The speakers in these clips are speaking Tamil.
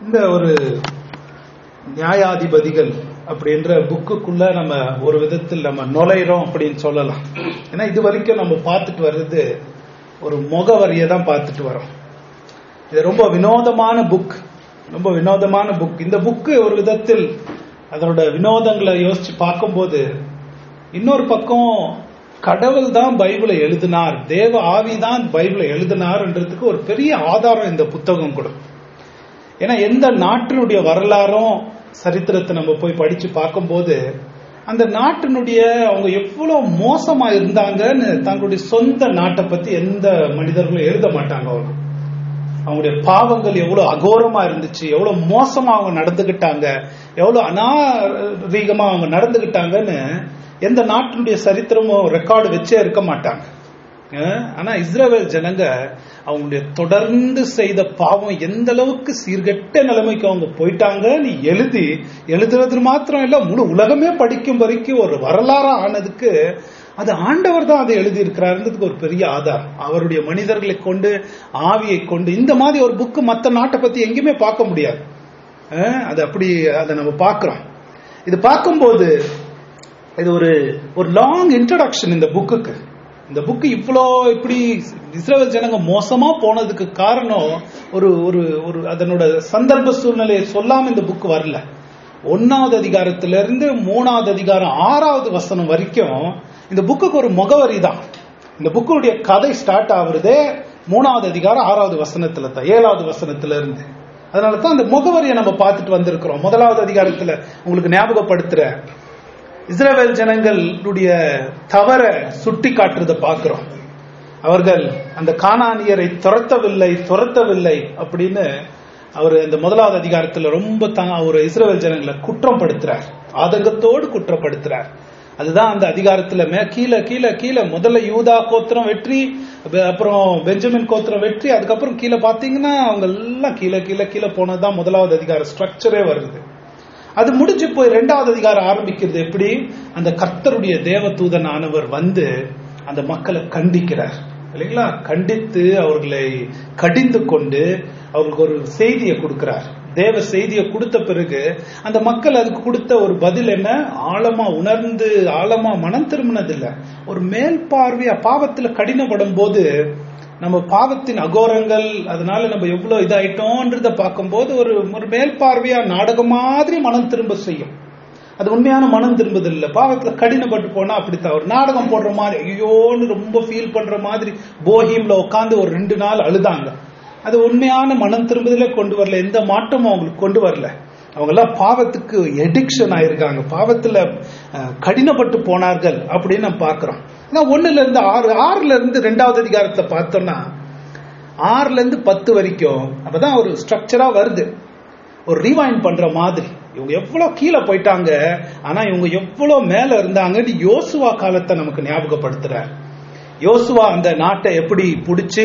இந்த ஒரு நியாயாதிபதிகள் அப்படின்ற புக்குக்குள்ள நம்ம ஒரு விதத்தில் நம்ம நுழையிறோம் அப்படின்னு சொல்லலாம் ஏன்னா இது வரைக்கும் நம்ம பார்த்துட்டு வர்றது ஒரு முகவரியை தான் பார்த்துட்டு வரோம் இது ரொம்ப வினோதமான புக் ரொம்ப வினோதமான புக் இந்த புக்கு ஒரு விதத்தில் அதனோட வினோதங்களை யோசிச்சு பார்க்கும்போது இன்னொரு பக்கம் கடவுள் தான் பைபிளை எழுதினார் தேவ ஆவி தான் பைபிளை எழுதினார்ன்றதுக்கு ஒரு பெரிய ஆதாரம் இந்த புத்தகம் கொடுக்கும் ஏன்னா எந்த நாட்டினுடைய வரலாறும் சரித்திரத்தை நம்ம போய் படிச்சு பார்க்கும்போது அந்த நாட்டினுடைய அவங்க எவ்வளவு மோசமா இருந்தாங்கன்னு தங்களுடைய சொந்த நாட்டை பத்தி எந்த மனிதர்களும் எழுத மாட்டாங்க அவங்க அவங்களுடைய பாவங்கள் எவ்வளவு அகோரமா இருந்துச்சு எவ்வளவு மோசமா அவங்க நடந்துகிட்டாங்க எவ்வளவு அநாரீகமா அவங்க நடந்துகிட்டாங்கன்னு எந்த நாட்டினுடைய சரித்திரமும் ரெக்கார்டு வச்சே இருக்க மாட்டாங்க அஹ் ஆனா இஸ்ரேல் ஜனங்க அவங்களுடைய தொடர்ந்து செய்த பாவம் எந்த அளவுக்கு சீர்கெட்ட நிலைமைக்கு அவங்க போயிட்டாங்கன்னு எழுதி எழுதுறது மாத்திரம் இல்ல முழு உலகமே படிக்கும் வரைக்கும் ஒரு வரலாறா ஆனதுக்கு அது ஆண்டவர் தான் அதை எழுதி இருக்கிறாருன்றதுக்கு ஒரு பெரிய ஆதாரம் அவருடைய மனிதர்களை கொண்டு ஆவியை கொண்டு இந்த மாதிரி ஒரு புக்கு மற்ற நாட்டை பத்தி எங்கேயுமே பார்க்க முடியாது அஹ் அது அப்படி அதை நம்ம பார்க்கிறோம் இது பார்க்கும்போது இது ஒரு ஒரு லாங் இன்ட்ரடக்ஷன் இந்த புக்குக்கு இந்த புக்கு இவ்வளோ இப்படி இஸ்ரேல் ஜனங்க மோசமா போனதுக்கு காரணம் ஒரு ஒரு ஒரு அதனோட சந்தர்ப்ப சூழ்நிலையை சொல்லாம இந்த புக் வரல ஒன்னாவது அதிகாரத்துல இருந்து மூணாவது அதிகாரம் ஆறாவது வசனம் வரைக்கும் இந்த புக்குக்கு ஒரு முகவரி தான் இந்த புக்குடைய கதை ஸ்டார்ட் ஆகுறதே மூணாவது அதிகாரம் ஆறாவது வசனத்துல தான் ஏழாவது வசனத்துல இருந்து அதனால தான் அந்த முகவரியை நம்ம பார்த்துட்டு வந்திருக்கிறோம் முதலாவது அதிகாரத்துல உங்களுக்கு ஞாபகப்படுத்துற இஸ்ரேல் ஜனங்களுடைய தவற சுட்டி காட்டுறதை பார்க்கிறோம் அவர்கள் அந்த காணானியரை துரத்தவில்லை துரத்தவில்லை அப்படின்னு அவர் இந்த முதலாவது அதிகாரத்துல ரொம்ப அவர் இஸ்ரேல் ஜனங்களை குற்றம் படுத்துறார் ஆதங்கத்தோடு குற்றப்படுத்துறார் அதுதான் அந்த அதுகாரத்துல மே கீழே கீழே கீழே முதல்ல யூதா கோத்திரம் வெற்றி அப்புறம் பெஞ்சமின் கோத்திரம் வெற்றி அதுக்கப்புறம் கீழே பாத்தீங்கன்னா அவங்க எல்லாம் கீழே கீழே கீழே போனதுதான் முதலாவது அதிகார ஸ்ட்ரக்சரே வருது அது முடிஞ்சு போய் ரெண்டாவது அதிகாரம் ஆரம்பிக்கிறது எப்படி அந்த கர்த்தருடைய தேவதூதன் ஆனவர் வந்து அந்த மக்களை கண்டிக்கிறார் இல்லைங்களா கண்டித்து அவர்களை கடிந்து கொண்டு அவர்களுக்கு ஒரு செய்தியை கொடுக்கிறார் தேவ செய்தியை கொடுத்த பிறகு அந்த மக்கள் அதுக்கு கொடுத்த ஒரு பதில் என்ன ஆழமா உணர்ந்து ஆழமா மனம் திரும்பினது இல்ல ஒரு மேல் பார்வையா பாவத்துல கடினப்படும் போது நம்ம பாவத்தின் அகோரங்கள் அதனால நம்ம எவ்வளவு இதாயிட்டோன்றத பார்க்கும்போது ஒரு ஒரு மேல் பார்வையா நாடகம் மாதிரி மனம் திரும்ப செய்யும் அது உண்மையான மனம் திரும்புது இல்ல பாவத்துல கடினப்பட்டு போனா அப்படித்தான் ஒரு நாடகம் போடுற மாதிரி ஐயோன்னு ரொம்ப ஃபீல் பண்ற மாதிரி போஹீம்ல உட்காந்து ஒரு ரெண்டு நாள் அழுதாங்க அது உண்மையான மனம் திரும்புதல கொண்டு வரல எந்த மாற்றமும் அவங்களுக்கு கொண்டு வரல அவங்க எல்லாம் பாவத்துக்கு எடிக்ஷன் ஆயிருக்காங்க பாவத்துல கடினப்பட்டு போனார்கள் அப்படின்னு நம்ம பாக்குறோம் ஒண்ணுல இருந்து ஆறு ஆறுல இருந்து ரெண்டாவது அதிகாரத்தை பார்த்தோம்னா ஆறுல இருந்து பத்து வரைக்கும் அப்பதான் ஒரு ஸ்ட்ரக்சரா வருது ஒரு ரீவைண்ட் பண்ற மாதிரி இவங்க எவ்வளவு கீழே போயிட்டாங்க ஆனா இவங்க எவ்வளவு மேல இருந்தாங்கன்னு யோசுவா காலத்தை நமக்கு ஞாபகப்படுத்துறார் யோசுவா அந்த நாட்டை எப்படி பிடிச்சு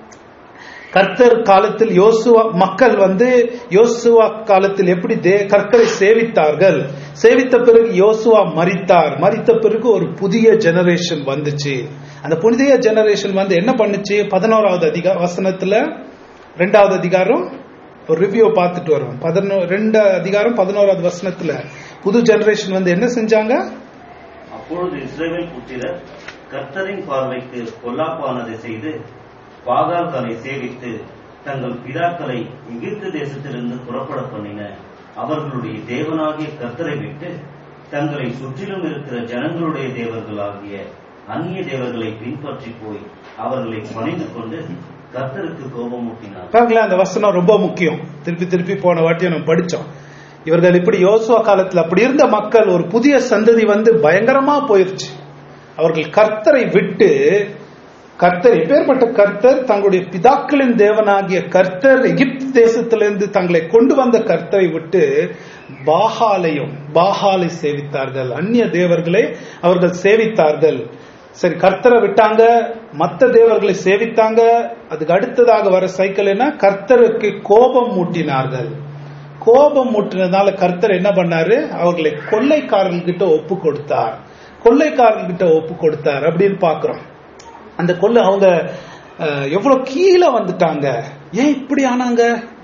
கர்த்தர் காலத்தில் யோசுவா மக்கள் வந்து யோசுவா காலத்தில் எப்படி தே கர்த்தரை சேவித்தார்கள் சேவித்த பிறகு யோசுவா மறித்தார் மறித்த பிறகு ஒரு புதிய ஜெனரேஷன் வந்துச்சு அந்த புதிய ஜெனரேஷன் வந்து என்ன பண்ணுச்சு பதினோராவது அதிகார வசனத்துல ரெண்டாவது அதிகாரம் ஒரு ரிவ்யூ பார்த்துட்டு வரோம் பதினோ ரெண்டு அதிகாரம் பதினோராவது வசனத்துல புது ஜெனரேஷன் வந்து என்ன செஞ்சாங்க அப்பொழுது இஸ்ரேல் புத்திரர் கர்த்தரின் பார்வைக்கு பொல்லாப்பானதை செய்து பாகால்களை சேவித்து தங்கள் பிதாக்களை எகிப்து தேசத்திலிருந்து புறப்பட பண்ணின அவர்களுடைய தேவனாகிய கர்த்தரை விட்டு தங்களை சுற்றிலும் இருக்கிற ஜனங்களுடைய தேவர்களாகிய அந்நிய தேவர்களை பின்பற்றி போய் அவர்களை பணிந்து கொண்டு கர்த்தருக்கு கோபமூட்டினார் பாருங்களேன் அந்த வசனம் ரொம்ப முக்கியம் திருப்பி திருப்பி போன வாட்டியும் நம்ம படிச்சோம் இவர்கள் இப்படி யோசுவா காலத்துல அப்படி இருந்த மக்கள் ஒரு புதிய சந்ததி வந்து பயங்கரமா போயிருச்சு அவர்கள் கர்த்தரை விட்டு கர்த்தர் எப்பேற்பட்ட கர்த்தர் தங்களுடைய பிதாக்களின் தேவனாகிய கர்த்தர் எகிப்து தேசத்திலிருந்து தங்களை கொண்டு வந்த கர்த்தரை விட்டு பாகாலையும் பாகாலை சேவித்தார்கள் அந்நிய தேவர்களை அவர்கள் சேவித்தார்கள் சரி கர்த்தரை விட்டாங்க மத்த தேவர்களை சேவித்தாங்க அதுக்கு அடுத்ததாக வர சைக்கிள் என்ன கர்த்தருக்கு கோபம் மூட்டினார்கள் கோபம் மூட்டினதால கர்த்தர் என்ன பண்ணாரு அவர்களை கொள்ளைக்காரர்கிட்ட ஒப்பு கொடுத்தார் கொள்ளைக்காரர்கிட்ட ஒப்பு கொடுத்தார் அப்படின்னு பாக்குறோம் அந்த கொள்ளை அவங்க அஹ், எவ்வளவு கீழே வந்துட்டாங்க ஏன் இப்படி ஆனாங்க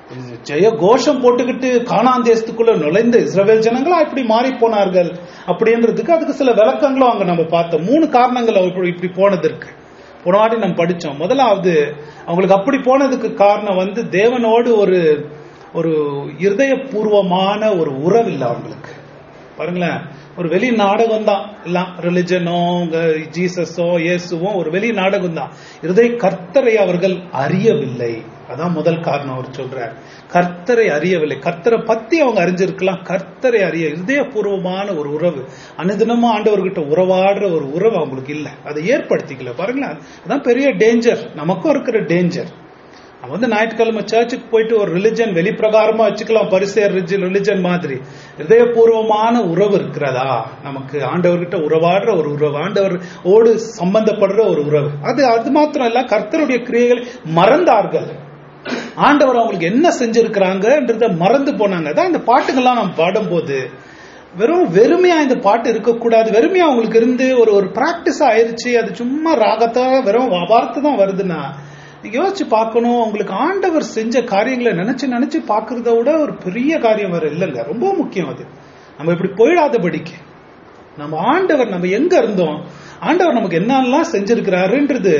ஜெய கோஷம் போட்டுக்கிட்டு கானான் தேசத்துக்குள்ள நுழைந்த இஸ்ரவேல் ஜனங்களா இப்படி மாறி போனார்கள் அப்படின்றதுக்கு அதுக்கு சில விளக்கங்களும் அங்க நம்ம பார்த்தோம் மூணு காரணங்கள் அவர் இப்படி போனதற்கு போன வாட்டி நம்ம படிச்சோம் முதலாவது அவங்களுக்கு அப்படி போனதுக்கு காரணம் வந்து தேவனோடு ஒரு ஒரு இருதயபூர்வமான ஒரு உறவு இல்லை அவங்களுக்கு பாருங்களேன் ஒரு வெளி நாடகம் தான் எல்லாம் ரிலிஜனோ ஜீசஸோ இயேசுவோ ஒரு வெளி நாடகம் தான் இருதய கர்த்தரை அவர்கள் அறியவில்லை அதான் முதல் காரணம் அவர் சொல்றார் கர்த்தரை அறியவில்லை கர்த்தரை பத்தி அவங்க அறிஞ்சிருக்கலாம் கர்த்தரை அறிய இதயபூர்வமான ஒரு உறவு அனுதினமா ஆண்டவர்கிட்ட உறவாடுற ஒரு உறவு அவங்களுக்கு இல்லை அதை ஏற்படுத்திக்கல பாருங்களேன் அதான் பெரிய டேஞ்சர் நமக்கும் இருக்கிற டேஞ்சர் நம்ம வந்து ஞாயிற்றுக்கிழமை சர்ச்சுக்கு போயிட்டு ஒரு ரிலிஜன் வெளிப்பிரகாரமா வச்சுக்கலாம் பரிசேர் ரிலிஜன் மாதிரி இதயபூர்வமான உறவு இருக்கிறதா நமக்கு ஆண்டவர்கிட்ட உறவாடுற ஒரு உறவு ஆண்டவர் ஓடு சம்பந்தப்படுற ஒரு உறவு அது அது மாத்திரம் இல்ல கர்த்தருடைய கிரியைகளை மறந்தார்கள் ஆண்டவர் அவங்களுக்கு என்ன செஞ்சிருக்கிறாங்கன்றத மறந்து போனாங்க அதான் இந்த பாட்டுகள்லாம் நம்ம பாடும்போது வெறும் வெறுமையா இந்த பாட்டு இருக்கக்கூடாது வெறுமையா அவங்களுக்கு இருந்து ஒரு ஒரு பிராக்டிஸ் ஆயிருச்சு அது சும்மா ராகத்தாக வெறும் வார்த்தை தான் வருதுன்னா நீங்க யோசிச்சு பார்க்கணும் உங்களுக்கு ஆண்டவர் செஞ்ச காரியங்களை நினைச்சு நினைச்சு பார்க்கறத விட ஒரு பெரிய காரியம் வேற இல்லைங்க ரொம்ப முக்கியம் அது நம்ம இப்படி போயிடாதபடிக்கு நம்ம ஆண்டவர் நம்ம எங்க இருந்தோம் ஆண்டவர் நமக்கு என்னெல்லாம் செஞ்சிருக்கிறாருன்றது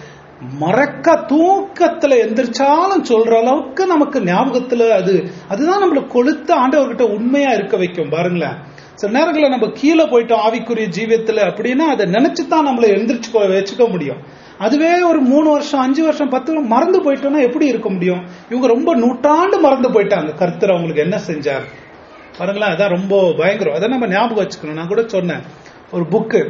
மறக்க தூக்கத்துல எந்திரிச்சாலும் சொல்ற அளவுக்கு நமக்கு ஞாபகத்துல அது அதுதான் நம்மள கொளுத்த ஆண்டவர்கிட்ட உண்மையா இருக்க வைக்கும் பாருங்களேன் சில நேரங்களில் நம்ம கீழே போயிட்டோம் ஆவிக்குரிய ஜீவியத்துல அப்படின்னா அதை நினைச்சுதான் நம்மளை எந்திரிச்சு வச்சுக்க முடியும் அதுவே ஒரு மூணு வருஷம் அஞ்சு வருஷம் பத்து வருஷம் மறந்து போயிட்டோம்னா எப்படி இருக்க முடியும் இவங்க ரொம்ப நூற்றாண்டு மறந்து போயிட்டாங்க கர்த்தர் அவங்களுக்கு என்ன செஞ்சார் பாருங்களேன் அதான் ரொம்ப பயங்கரம் அதை நம்ம ஞாபகம் வச்சுக்கணும் நான் கூட சொன்னேன் ஒரு புக்கு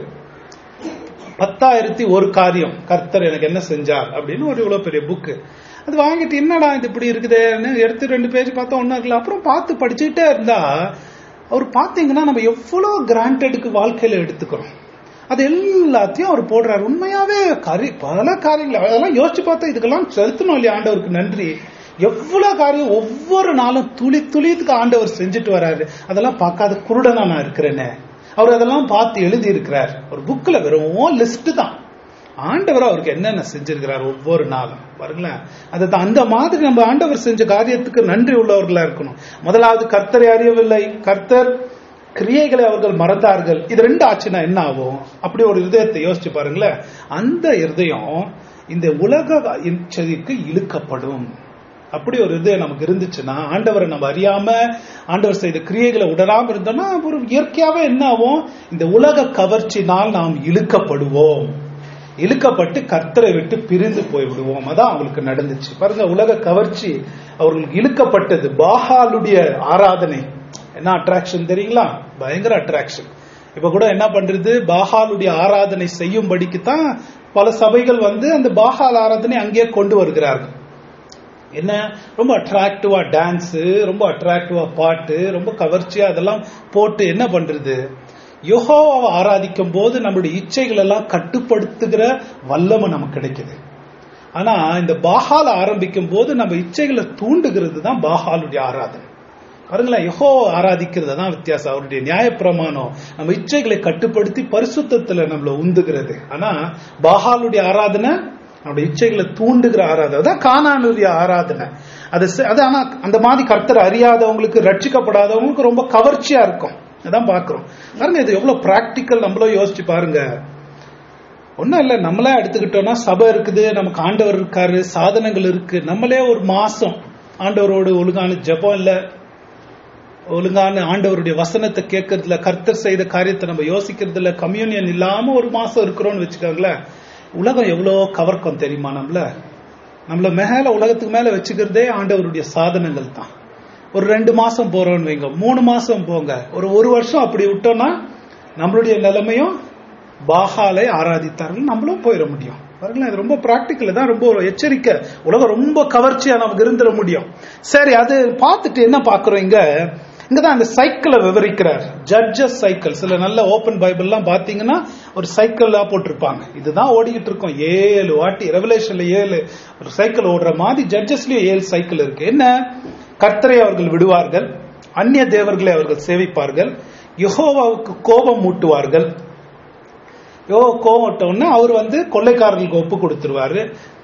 பத்தாயிரத்தி ஒரு காரியம் கர்த்தர் எனக்கு என்ன செஞ்சார் அப்படின்னு ஒரு இவ்வளவு பெரிய புக்கு அது வாங்கிட்டு என்னடா இது இப்படி இருக்குதுன்னு எடுத்து ரெண்டு பேஜ் பார்த்தா ஒன்றும் இருக்கல அப்புறம் பார்த்து படிச்சுக்கிட்டே இருந்தா அவர் பார்த்தீங்கன்னா நம்ம எவ்வளோ கிராண்டடுக்கு வாழ்க்கையில எடுத்துக்கிறோம் அது எல்லாத்தையும் அவர் போடுறாரு உண்மையாவே கரி பல காரியங்கள் அதெல்லாம் யோசிச்சு பார்த்தா இதுக்கெல்லாம் செலுத்தணும் இல்லையா ஆண்டவருக்கு நன்றி எவ்வளவு காரியம் ஒவ்வொரு நாளும் துளி துளித்துக்கு ஆண்டவர் செஞ்சுட்டு வராரு அதெல்லாம் பார்க்காத குருடனா நான் இருக்கிறேனே அவர் அதெல்லாம் பார்த்து எழுதி இருக்கிறார் ஒரு புக்ல வெறும் லிஸ்ட் தான் ஆண்டவர் அவருக்கு என்னென்ன செஞ்சிருக்கிறார் ஒவ்வொரு நாளும் பாருங்களேன் அது அந்த மாதிரி நம்ம ஆண்டவர் செஞ்ச காரியத்துக்கு நன்றி உள்ளவர்களா இருக்கணும் முதலாவது கர்த்தரை அறியவில்லை கர்த்தர் கிரியைகளை அவர்கள் மறந்தார்கள் இது ரெண்டு ஆச்சுன்னா என்ன ஆகும் அப்படி ஒரு இருதயத்தை யோசிச்சு பாருங்களேன் அந்த இருதயம் இந்த உலக இச்சதிக்கு இழுக்கப்படும் அப்படி ஒரு இது நமக்கு இருந்துச்சுன்னா ஆண்டவரை நம்ம அறியாம ஆண்டவர் செய்த கிரியைகளை உடராம இருந்தோம்னா ஒரு இயற்கையாவே என்ன ஆகும் இந்த உலக கவர்ச்சினால் நாம் இழுக்கப்படுவோம் இழுக்கப்பட்டு கர்த்தரை விட்டு பிரிந்து போய்விடுவோம் அதான் அவங்களுக்கு நடந்துச்சு பாருங்க உலக கவர்ச்சி அவர்களுக்கு இழுக்கப்பட்டது பாகாலுடைய ஆராதனை என்ன அட்ராக்ஷன் தெரியுங்களா பயங்கர அட்ராக்ஷன் இப்ப கூட என்ன பண்றது பாகாலுடைய ஆராதனை செய்யும்படிக்கு தான் பல சபைகள் வந்து அந்த பாகால் ஆராதனை அங்கேயே கொண்டு வருகிறார்கள் என்ன ரொம்ப அட்ராக்டிவா டான்ஸ் ரொம்ப அட்ராக்டிவா பாட்டு ரொம்ப கவர்ச்சியா அதெல்லாம் போட்டு என்ன பண்றது யோகாவை ஆராதிக்கும் போது நம்மளுடைய இச்சைகள் எல்லாம் கட்டுப்படுத்துகிற வல்லமை நமக்கு கிடைக்குது ஆனா இந்த பாகால் ஆரம்பிக்கும் போது நம்ம இச்சைகளை தூண்டுகிறது தான் பாகாலுடைய ஆராதனை பாருங்களேன் யஹோ ஆராதிக்கிறது தான் வித்தியாசம் அவருடைய நியாயப்பிரமாணம் நம்ம இச்சைகளை கட்டுப்படுத்தி பரிசுத்தத்துல நம்மள உந்துகிறது ஆனா பாகாலுடைய ஆராதனை நம்முடைய இச்சைகளை தூண்டுகிற ஆராதனை அதான் காணானுடைய ஆராதனை அது அது ஆனா அந்த மாதிரி கர்த்தர் அறியாதவங்களுக்கு ரட்சிக்கப்படாதவங்களுக்கு ரொம்ப கவர்ச்சியா இருக்கும் அதான் பாக்குறோம் பாருங்க இது எவ்வளவு பிராக்டிக்கல் நம்மளும் யோசிச்சு பாருங்க ஒன்னும் இல்ல நம்மளே எடுத்துக்கிட்டோம்னா சபை இருக்குது நமக்கு ஆண்டவர் இருக்காரு சாதனங்கள் இருக்கு நம்மளே ஒரு மாசம் ஆண்டவரோடு ஒழுங்கான ஜபம் இல்ல ஒழுங்கான ஆண்டவருடைய வசனத்தை கேட்கறதுல கர்த்தர் செய்த காரியத்தை நம்ம யோசிக்கிறதுல கம்யூனியன் இல்லாம ஒரு மாசம் இருக்கிறோம்னு வச்சுக்கோங்களேன் உலகம் எவ்வளோ கவர்க்கும் தெரியுமா நம்மள நம்மள மேல உலகத்துக்கு மேல வச்சுக்கிறதே ஆண்டவருடைய சாதனங்கள் தான் ஒரு ரெண்டு மாசம் போறோம்னு வைங்க மூணு மாசம் போங்க ஒரு ஒரு வருஷம் அப்படி விட்டோம்னா நம்மளுடைய நிலைமையும் பாகாலை ஆராதித்தார்கள் நம்மளும் போயிட முடியும் பாருங்களேன் இது ரொம்ப பிராக்டிக்கல் தான் ரொம்ப ஒரு எச்சரிக்கை உலகம் ரொம்ப கவர்ச்சியா நமக்கு இருந்துட முடியும் சரி அது பார்த்துட்டு என்ன பாக்குறோம் இங்க இங்கதான் அந்த சைக்கிளை விவரிக்கிறார் ஜட்ஜஸ் சைக்கிள் சில நல்ல ஓபன் பைபிள்லாம் பாத்தீங்கன்னா ஒரு சைக்கிளா போட்டிருப்பாங்க இதுதான் ஓடிக்கிட்டு இருக்கோம் ஏழு வாட்டி ரெவலேஷன்ல ஏழு ஒரு சைக்கிள் ஓடுற மாதிரி ஜட்ஜஸ்லயும் ஏழு சைக்கிள் இருக்கு என்ன கர்த்தரை அவர்கள் விடுவார்கள் அந்நிய தேவர்களை அவர்கள் சேவிப்பார்கள் யெகோவாவுக்கு கோபம் மூட்டுவார்கள் யோ கோவட்டோன்னு அவர் வந்து கொள்ளைக்காரர்களுக்கு ஒப்பு கொடுத்துருவாரு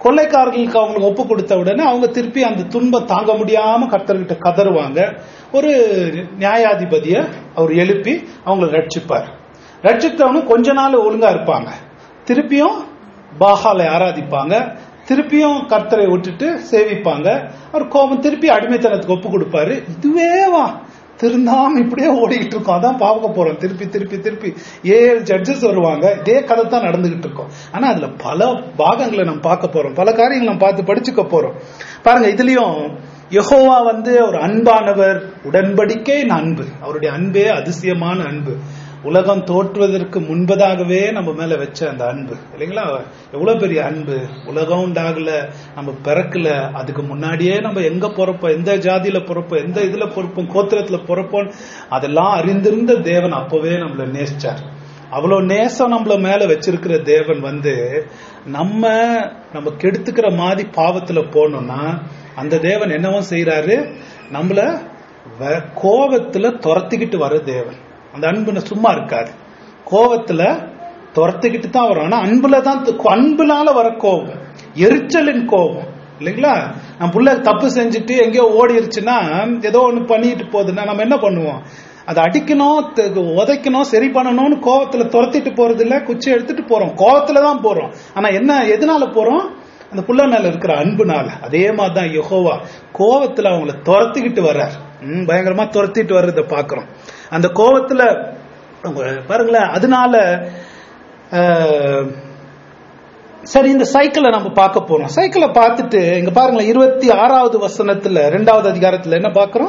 கொள்ளைக்காரர்களுக்கு அவங்களுக்கு ஒப்பு கொடுத்த உடனே அவங்க திருப்பி அந்த துன்பம் தாங்க முடியாம கர்த்தர்கிட்ட கதறுவாங்க ஒரு நியாயாதிபதிய அவர் எழுப்பி அவங்களை ரட்சிப்பார் ரட்சித்தவனும் கொஞ்ச நாள் ஒழுங்கா இருப்பாங்க திருப்பியும் பாகாலை ஆராதிப்பாங்க திருப்பியும் கர்த்தரை விட்டுட்டு சேவிப்பாங்க அவர் கோபம் திருப்பி அடிமைத்தனத்துக்கு ஒப்பு கொடுப்பாரு இதுவே வா திருந்தாம இப்படியே ஓடிக்கிட்டு இருக்கோம் அதான் பார்க்க போறோம் திருப்பி திருப்பி திருப்பி ஏழு ஜட்ஜஸ் வருவாங்க இதே கதை தான் நடந்துகிட்டு இருக்கோம் ஆனா அதுல பல பாகங்களை நம்ம பார்க்க போறோம் பல காரியங்களை நம்ம பார்த்து படிச்சுக்க போறோம் பாருங்க இதுலயும் யெகோவா வந்து ஒரு அன்பானவர் உடன்படிக்கை அன்பு அவருடைய அன்பே அதிசயமான அன்பு உலகம் தோற்றுவதற்கு முன்பதாகவே நம்ம மேல வச்ச அந்த அன்பு இல்லைங்களா எவ்வளவு பெரிய அன்பு உலகம் உண்டாகல நம்ம பிறக்கல அதுக்கு முன்னாடியே நம்ம எங்க பிறப்போம் எந்த ஜாதியில பிறப்போம் எந்த இதுல பிறப்போம் கோத்திரத்துல பிறப்போம் அதெல்லாம் அறிந்திருந்த தேவன் அப்பவே நம்மள நேசிச்சார் அவ்வளவு நேசம் நம்மள மேல வச்சிருக்கிற தேவன் வந்து நம்ம நம்ம கெடுத்துக்கிற மாதிரி பாவத்துல போனோம்னா அந்த தேவன் என்னவும் செய்யறாரு நம்மள வ- கோவத்துல துரத்திக்கிட்டு வர தேவன் அந்த அன்புன சும்மா இருக்காது கோவத்துல துரத்திக்கிட்டு தான் வரும் ஆனா அன்புல தான் து- அன்புனால வர கோபம் எரிச்சலின் கோபம் இல்லைங்களா நம்ம புள்ள தப்பு செஞ்சுட்டு எங்கேயோ ஓடிருச்சுன்னா ஏதோ ஒண்ணு பண்ணிட்டு போகுதுன்னா நம்ம என்ன பண்ணுவோம் அதை அடிக்கணும் த- உதைக்கணும் சரி பண்ணணும்னு கோவத்துல துரத்திட்டு போறது இல்ல குச்சி எடுத்துட்டு போறோம் கோவத்துல தான் போறோம் ஆனா என்ன எதனால போறோம் அந்த புள்ள மேல இருக்கிற அன்புனால அதே மாதிரிதான் யெகோவா கோவத்துல அவங்கள துரத்திக்கிட்டு வர்றார் ம், பயங்கரமா துரத்திட்டு வர்றத பாக்குறோம் அந்த கோவத்துல அவங்க பாருங்களேன் அதனால அஹ், சரி இந்த சைக்கிளை நம்ம பார்க்க போறோம் சைக்கிளை பார்த்துட்டு இங்க பாருங்களேன் இருபத்தி ஆறாவது வசனத்துல ரெண்டாவது அதிகாரத்துல என்ன பார்க்கிறோம்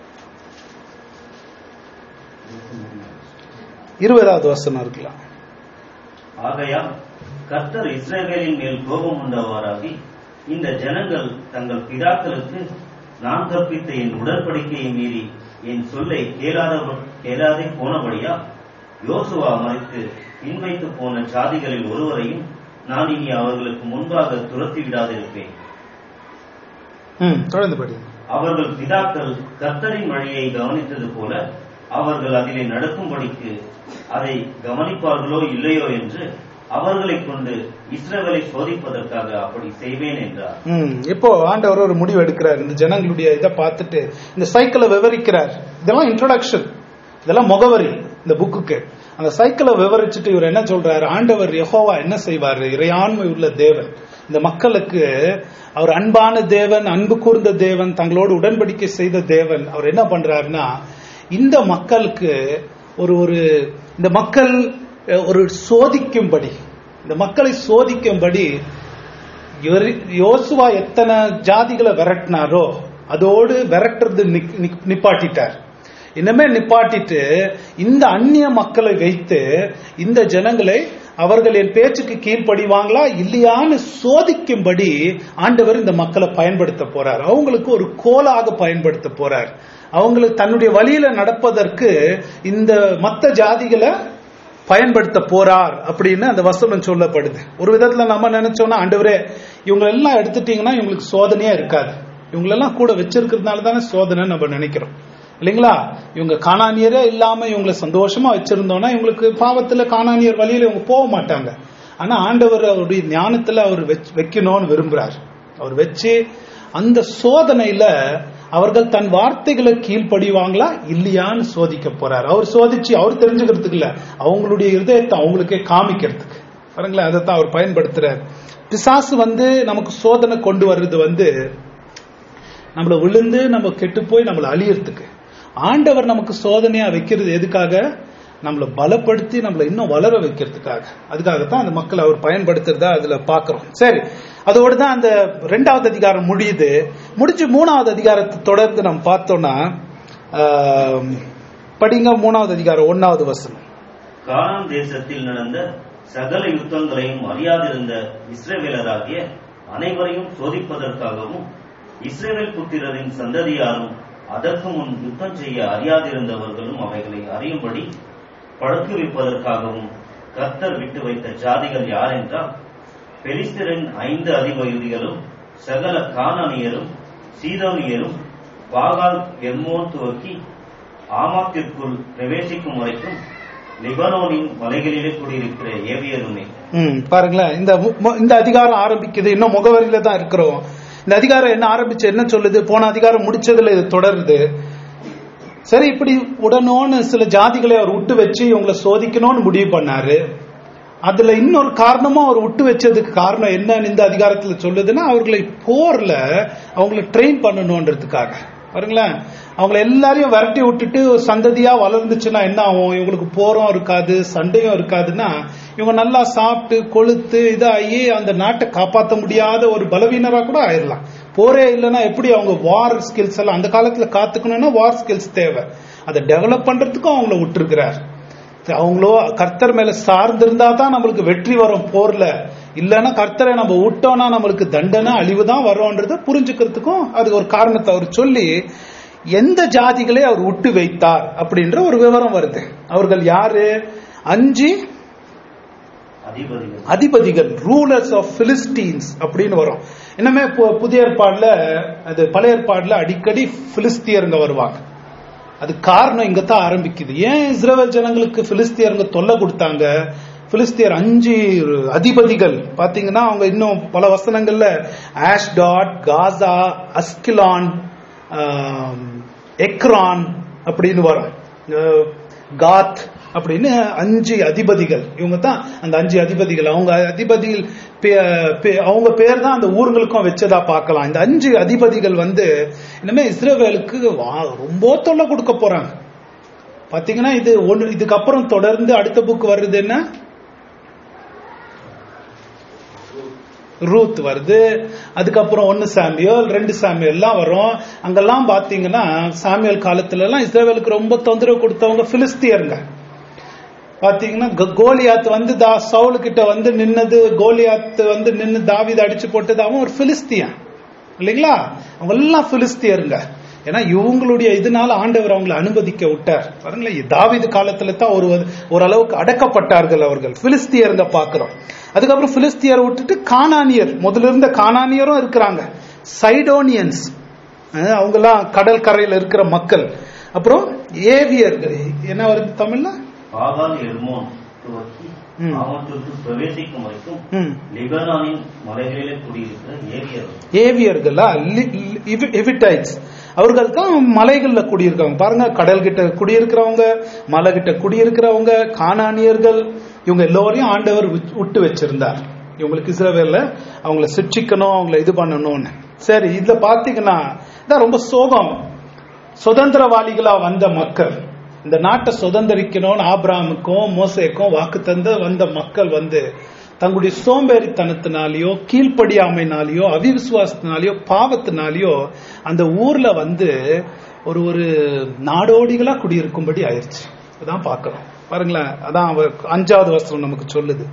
இருபதாவது வசனம் இருக்கலாம் ஆகையால் கர்த்தர் இஸ்ரவேலின் மேல் கோபம் உண்டவாறாகி இந்த ஜனங்கள் தங்கள் பிதாக்களுக்கு நான் கற்பித்த என் உடன்படிக்கையை மீறி என் சொல்லை கேளாத கேளாதே போனபடியா யோசுவா மறைத்து பின்வைத்து போன ஜாதிகளில் ஒருவரையும் நான் இனி அவர்களுக்கு முன்பாக துரத்தி விடாதிருப்பேன் ம் தொடர்ந்து படி அவர்கள் பிதாக்கள் கர்த்தரின் வழியை கவனித்தது போல அவர்கள் அதிலே நடக்கும்படிக்கு அதை கவனிப்பார்களோ இல்லையோ என்று அவர்களைக் கொண்டு இஸ்ரவேலை சோதிப்பதற்காக அப்படி செய்வேன் என்றார் ம் இப்போ ஆண்டவர் ஒரு முடிவு எடுக்கிறார் இந்த ஜனங்களுடைய இதை பார்த்துட்டு இந்த சைக்கிளை விவரிக்கிறார் இதெல்லாம் இன்ட்ரோடக்ஷன் இதெல்லாம் முகவரி இந்த புக்குக்கு அந்த சைக்கிளை விவரிச்சுட்டு இவர் என்ன சொல்றாரு ஆண்டவர் யெகோவா என்ன செய்வாரு இறையாண்மை உள்ள தேவன் இந்த மக்களுக்கு அவர் அன்பான தேவன் அன்பு கூர்ந்த தேவன் தங்களோடு உடன்படிக்கை செய்த தேவன் அவர் என்ன பண்றாருன்னா இந்த மக்களுக்கு ஒரு ஒரு இந்த மக்கள் அஹ், ஒரு சோதிக்கும்படி இந்த மக்களை சோதிக்கும்படி யோரி- யோசுவா எத்தனை ஜாதிகளை விரட்டினாரோ அதோடு விரட்டுறது நிக்- நிக்- நிப்பாட்டிட்டார் இனிமே நிப்பாட்டிட்டு இந்த அந்நிய மக்களை வைத்து இந்த ஜனங்களை அவர்கள் என் பேச்சுக்கு கீழ்ப்படிவாங்களா இல்லையான்னு சோதிக்கும்படி ஆண்டவர் இந்த மக்களை பயன்படுத்த போறார் அவங்களுக்கு ஒரு கோலாக பயன்படுத்த போறார் அவங்களுக்கு தன்னுடைய வழியில நடப்பதற்கு இந்த மத்த ஜாதிகளை பயன்படுத்த போறார் அப்படின்னு அந்த வசனம் சொல்லப்படுது ஒரு விதத்துல நம்ம நினைச்சோம்னா ஆண்டவரே இவங்க எல்லாம் எடுத்துட்டீங்கன்னா இவங்களுக்கு சோதனையே இருக்காது இவங்களெல்லாம் கூட வச்சிருக்கிறதுனால தானே சோதனை நம்ம நினைக்கிறோம் இல்லைங்களா இவங்க காணானியரே இல்லாம இவங்களை சந்தோஷமா வச்சிருந்தோம்னா இவங்களுக்கு பாவத்துல காணானியர் வழியில இவங்க போக மாட்டாங்க ஆனா ஆண்டவர் அவருடைய ஞானத்துல அவர் வெச்- வைக்கணும்னு விரும்புறார் அவர் வச்சு அந்த சோதனையில அவர்கள் தன் வார்த்தைகளை கீழ்ப்படிவாங்களா இல்லையான்னு சோதிக்க போறார் அவர் சோதிச்சு அவர் தெரிஞ்சுக்கிறதுக்கு இல்ல அவங்களுடைய இருதயத்தை அவங்களுக்கே காமிக்கிறதுக்கு பாருங்களேன் அதைத்தான் அவர் பயன்படுத்துறார் பிசாசு வந்து நமக்கு சோதனை கொண்டு வர்றது வந்து நம்மள விழுந்து நம்ம கெட்டு போய் நம்மள அழியறதுக்கு ஆண்டவர் நமக்கு சோதனையா வைக்கிறது எதுக்காக நம்மளை பலப்படுத்தி நம்மளை இன்னும் வளர வைக்கிறதுக்காக அதுக்காகத்தான் அந்த மக்களை அவர் பயன்படுத்துறதா அதுல பாக்குறோம் சரி அதோடு தான் அந்த ரெண்டாவது அதிகாரம் முடியுது முடிச்சு மூணாவது அதிகாரத்தை தொடர்ந்து நம்ம பார்த்தோம்னா ஆம், படிங்க மூணாவது அதிகாரம் ஒன்னாவது வசனம் கானான் தேசத்தில் நடந்த சகல யுத்தங்களையும் அறியாதிருந்த இஸ்ரவேலராகிய அனைவரையும் சோதிப்பதற்காகவும் இஸ்ரவேல் புத்திரரின் சந்ததியாரும் அதற்கு முன் யுத்தம் செய்ய அறியாதிருந்தவர்களும் அவைகளை அறியும்படி பழக்குவிப்பதற்காகவும் கர்த்தர் விட்டு வைத்த ஜாதிகள் யார் என்றால் பெலிஸ்தரின் ஐந்து அதிபதிகளும் சகல கானானியரும் சீதோனியரும் பாகால் எம்மோன் துவக்கி ஆமாத்திற்குள் பிரவேசிக்கும் வரைக்கும் லிபனோனின் மலைகளிலே குடியிருக்கிற ஏவியருமே ம் பாருங்களேன் இந்த மு- மு- இந்த அதிகாரம் ஆரம்பிக்குது இன்னும் முகவரியில தான் இருக்கிறோம் இந்த அதிகாரம் என்ன ஆரம்பிச்சு என்ன சொல்லுது போன அதிகாரம் முடிச்சதுல இது தொடருது சரி இப்படி உடனோன்னு சில ஜாதிகளை அவர் விட்டு வச்சு இவங்களை சோதிக்கணும்னு முடிவு பண்ணாரு அதுல இன்னொரு காரணமும் அவர் விட்டு வச்சதுக்கு காரணம் என்னன்னு இந்த அதிகாரத்துல சொல்லுதுன்னா அவர்களை போர்ல அவங்களை ட்ரெயின் பண்ணணுன்றதுக்காக பாருங்களேன் அவங்கள எல்லாரையும் விரட்டி விட்டுட்டு ஒரு சந்ததியா வளர்ந்துச்சுன்னா என்ன ஆகும் இவங்களுக்கு போரும் இருக்காது சண்டையும் இருக்காதுன்னா இவங்க நல்லா சாப்பிட்டு கொழுத்து இதாகி அந்த நாட்டை காப்பாற்ற முடியாத ஒரு பலவீனரா கூட ஆயிடலாம் போரே இல்லைன்னா எப்படி அவங்க வார் ஸ்கில்ஸ் எல்லாம் அந்த காலத்துல காத்துக்கணும்னா வார் ஸ்கில்ஸ் தேவை அதை டெவலப் பண்றதுக்கும் அவங்கள விட்டுருக்கிறார் அவங்களோ கர்த்தர் மேல சார்ந்திருந்தா தான் நம்மளுக்கு வெற்றி வரும் போர்ல இல்லைன்னா கர்த்தரை நம்ம விட்டோம்னா நம்மளுக்கு தண்டனை அழிவு தான் வரும்ன்றத புரிஞ்சுக்கிறதுக்கும் அது ஒரு காரணத்தை அவர் சொல்லி எந்த ஜாதிகளை அவர் விட்டு வைத்தார் அப்படின்ற ஒரு விவரம் வருது அவர்கள் யாரு அஞ்சு அதிபதிகள் அதிபதிகள் ரூலர்ஸ் ஆஃப் பிலிஸ்டீன்ஸ் அப்படின்னு வரும் இன்னமே பு- புதிய ஏற்பாடுல அது பழைய ஏற்பாடுல அடிக்கடி பிலிஸ்தியருங்க வருவாங்க அது காரணம் இங்க தான் ஆரம்பிக்குது ஏன் இஸ்ரேல் ஜனங்களுக்கு பிலிஸ்தியருங்க தொல்லை கொடுத்தாங்க பிலிஸ்தியர் அஞ்சு அதிபதிகள் பாத்தீங்கன்னா அவங்க இன்னும் பல வசனங்கள்ல ஆஷ்டாட் காசா அஸ்கிலான் ஆம், எக்ரான் அப்படின்னு வரும் அஹ், காத் அப்படின்னு அஞ்சு அதிபதிகள் இவங்க தான் அந்த அஞ்சு அதிபதிகள் அவங்க அதிபதிகள் பே- பே- அவங்க பேர் தான் அந்த ஊர்களுக்கும் வச்சதா பார்க்கலாம் இந்த அஞ்சு அதிபதிகள் வந்து இனிமே இஸ்ரேவேலுக்கு வா- ரொம்ப தொல்லை கொடுக்க போறாங்க பாத்தீங்கன்னா இது ஒன்று இதுக்கப்புறம் தொடர்ந்து அடுத்த புக் வருது என்ன ரூத் வருது அதுக்கப்புறம் ஒன்னு சாமியல் ரெண்டு சாமியல் எல்லாம் வரும் அங்கெல்லாம் பாத்தீங்கன்னா சாமியல் காலத்துல எல்லாம் இஸ்ரேவேலுக்கு ரொம்ப தொந்தரவு கொடுத்தவங்க பிலிஸ்தியருங்க பாத்தீங்கன்னா கோ- கோலியாத் வந்து தா சவுல் கிட்ட வந்து நின்னது கோலியாத் வந்து நின்னு தாவீது அடிச்சு போட்டது அவன் ஒரு பிலிஸ்தியன் இல்லைங்களா அவங்க எல்லாம் பிலிஸ்தியருங்க ஏன்னா இவங்களுடைய இதனால ஆண்டவர் அவங்களை அனுமதிக்க விட்டார் பாருங்களேன் தாவீது காலத்துல தான் ஒரு ஓரளவுக்கு அடக்கப்பட்டார்கள் அவர்கள் பிலிஸ்தியருங்க பாக்குறோம் அதுக்கப்புறம் பிலிஸ்தியரை விட்டுட்டு கானானியர் முதல்ல இருந்த கானானியரும் இருக்கிறாங்க சைடோனியன்ஸ் அஹ் அவங்கெல்லாம் கடல் கரையில இருக்கிற மக்கள் அப்புறம் ஏவியர்கள் என்ன வருது தமிழ்ல பாகால் எர்மோன் துவக்கி ம். அவற்றுக்கு பிரவேசிக்கும் வரைக்கும் ம் லிபனானின் மலைகளிலே குடியிருக்கிற ஏவியர்கள் ஏவியர்களா எவிடைட்ஸ் அவர்கள் தான் மலைகள்ல குடியிருக்காங்க பாருங்க கடல் கிட்ட குடியிருக்கிறவங்க மலை கிட்ட குடியிருக்கிறவங்க கானானியர்கள் இவங்க எல்லோரையும் ஆண்டவர் விட்- விட்டு வச்சிருந்தார் இவங்களுக்கு இஸ்ரவேல்ல அவங்கள சிக்ஷிக்கணும் அவங்கள இது பண்ணணும்னு சரி இதுல பாத்தீங்கன்னா இதான் ரொம்ப சோகம் சுதந்திரவாளிகளா வந்த மக்கள் இந்த நாட்டை சுதந்திரிக்கணும்னு ஆபிராமுக்கும் மோசேக்கும் வாக்கு தந்து வந்த மக்கள் வந்து தங்களுடைய சோம்பேறித்தனத்தினாலேயோ கீழ்ப்படியாமைனாலேயோ அவிவிசுவாசத்தினாலேயோ பாவத்தினாலேயோ அந்த ஊர்ல வந்து ஒரு ஒரு நாடோடிகளா குடியிருக்கும்படி ஆயிருச்சு அதான் பார்க்கிறோம் பாருங்களேன் அதான் அவர் அஞ்சாவது வசனம் நமக்கு சொல்லுது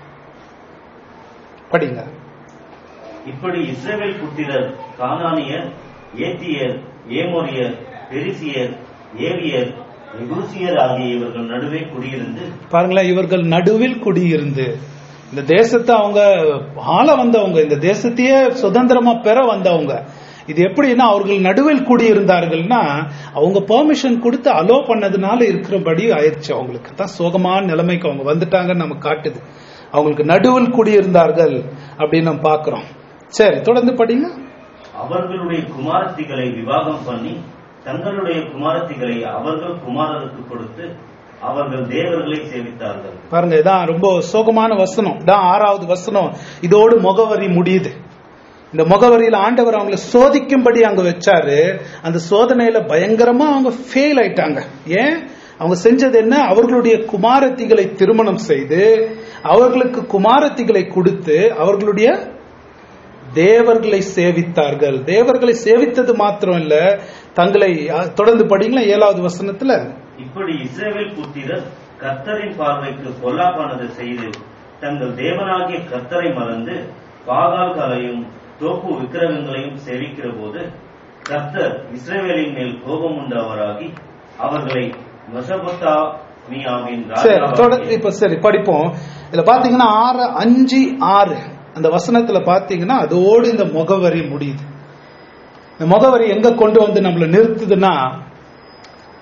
படிங்க இப்படி இஸ்ரவேல் புத்திரர் கானானியர் ஏத்தியர் ஏமோரியர் பெரிசியர் ஏவியர் எபூசியர் ஆகிய இவர்கள் நடுவே குடியிருந்து பாருங்களேன் இவர்கள் நடுவில் குடியிருந்து இந்த தேசத்தை அவங்க ஆள வந்தவங்க இந்த தேசத்தையே சுதந்திரமா பெற வந்தவங்க இது எப்படின்னா அவர்கள் நடுவில் குடியிருந்தார்கள்னா அவங்க பெர்மிஷன் கொடுத்து அலோ பண்ணதுனால இருக்கிறபடி ஆயிடுச்சு அவங்களுக்கு தான் சோகமான நிலைமைக்கு அவங்க வந்துட்டாங்கன்னு நமக்கு காட்டுது அவங்களுக்கு நடுவில் குடியிருந்தார்கள் அப்படின்னு நம்ம பார்க்கிறோம் சரி தொடர்ந்து படிங்க அவர்களுடைய குமாரத்திகளை விவாகம் பண்ணி தங்களுடைய குமாரத்திகளை அவர்கள் குமாரருக்கு கொடுத்து அவர்கள் தேவர்களை சேவித்தார்கள் பாருங்க இதான் ரொம்ப சோகமான வசனம் இதான் ஆறாவது வசனம் இதோடு முகவரி முடியுது இந்த முகவரியில ஆண்டவர் அவங்களை சோதிக்கும்படி அங்க வச்சாரு அந்த சோதனையில பயங்கரமா அவங்க ஃபெயில் ஆயிட்டாங்க ஏன் அவங்க செஞ்சது என்ன அவர்களுடைய குமாரத்திகளை திருமணம் செய்து அவர்களுக்கு குமாரத்திகளை கொடுத்து அவர்களுடைய தேவர்களை சேவித்தார்கள் தேவர்களை சேவித்தது மாத்திரம் இல்ல தங்களை அஹ், தொடர்ந்து படிங்களா ஏழாவது வசனத்துல இப்படி இஸ்ரவேல் புத்திரர் கர்த்தரின் பார்வைக்கு பொல்லாப்பானதை செய்து தங்கள் தேவனாகிய கர்த்தரை மறந்து பாகால்களையும் தோப்பு விக்கிரகங்களையும் சேவிக்கிற போது கர்த்தர் இஸ்ரவேலின் மேல் கோபம் உண்டவராகி அவர்களை மெசபொத்தாமியாவின் சரி தொடர் ராஜாவாகிய இப்ப சரி படிப்போம் இதுல பாத்தீங்கன்னா ஆறு அஞ்சு ஆறு அந்த வசனத்துல பாத்தீங்கன்னா அதோடு இந்த முகவரி முடியுது இந்த முகவரி எங்க கொண்டு வந்து நம்மள நிறுத்துதுன்னா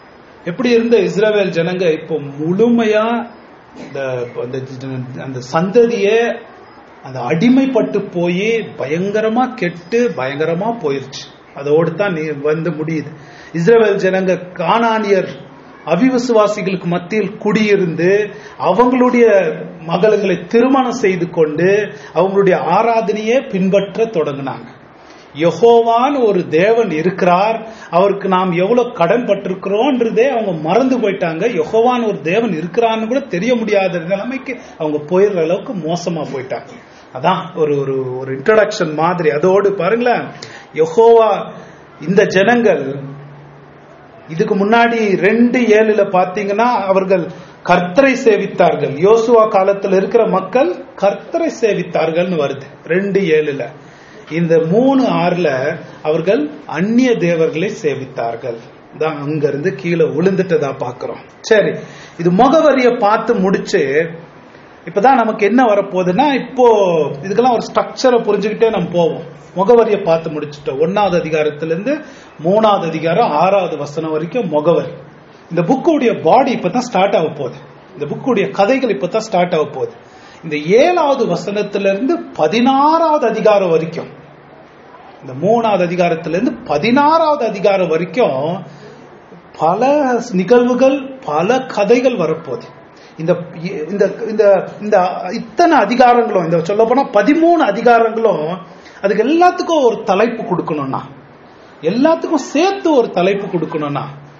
எப்படி இருந்த இஸ்ரவேல் ஜனங்க இப்போ முழுமையா இந்த அந்த- அந்த சந்ததியே அந்த அடிமைப்பட்டு போய் பயங்கரமா கெட்டு பயங்கரமா போயிருச்சு அதோடு தான் நீ வந்து முடியுது இஸ்ரவேல் ஜனங்க கானானியர் அவிவிசுவாசிகளுக்கு மத்தியில் குடியிருந்து அவங்களுடைய மகளுங்களை திருமணம் செய்து கொண்டு அவங்களுடைய ஆராதனையே பின்பற்ற தொடங்கினாங்க யெகோவான்னு ஒரு தேவன் இருக்கிறார் அவருக்கு நாம் எவ்வளவு கடன் பட்டிருக்கிறோன்றதே அவங்க மறந்து போயிட்டாங்க யெகோவான்னு ஒரு தேவன் இருக்கிறான்னு கூட தெரிய முடியாத நிலைமைக்கு அவங்க போயிடுற அளவுக்கு மோசமா போயிட்டாங்க அதான் ஒரு ஒரு ஒரு இன்ட்ரடக்ஷன் மாதிரி அதோடு பாருங்களேன் யெகோவா இந்த ஜனங்கள் இதுக்கு முன்னாடி ரெண்டு ஏழுல பாத்தீங்கன்னா அவர்கள் கர்த்தரை சேவித்தார்கள் யோசுவா காலத்துல இருக்கிற மக்கள் கர்த்தரை சேவித்தார்கள்னு வருது ரெண்டு ஏழுல இந்த மூணு ஆறுல அவர்கள் அந்நிய தேவர்களை சேவித்தார்கள் தான் அங்க இருந்து கீழே விழுந்துட்டதா பாக்குறோம் சரி இது முகவரிய பார்த்து முடிச்சு இப்பதான் நமக்கு என்ன வரப்போகுதுன்னா இப்போ இதுக்கெல்லாம் ஒரு ஸ்ட்ரக்சரை புரிஞ்சுக்கிட்டே நம்ம போவோம் முகவரியை பார்த்து முடிச்சுட்டோம் ஒன்னாவது அதிகாரத்துல இருந்து மூணாவது அதிகாரம் ஆறாவது வசனம் வரைக்கும் முகவரி இந்த புக்குடைய பாடி இப்பதான் ஸ்டார்ட் ஆக போகுது இந்த புக்குடைய கதைகள் இப்பதான் ஸ்டார்ட் ஆக போகுது இந்த ஏழாவது வசனத்துல இருந்து பதினாறாவது அதிகாரம் வரைக்கும் இந்த மூணாவது அதிகாரத்துல இருந்து பதினாறாவது அதிகாரம் வரைக்கும் பல நிகழ்வுகள் பல கதைகள் வரப்போகுது இந்த இந்த இந்த இந்த இத்தனை அதிகாரங்களும் இந்த சொல்ல போனா பதிமூணு அதிகாரங்களும் அதுக்கு எல்லாத்துக்கும் ஒரு தலைப்பு கொடுக்கணும்னா எல்லாத்துக்கும் சேர்த்து ஒரு தலைப்பு கொடுக்கணும்னா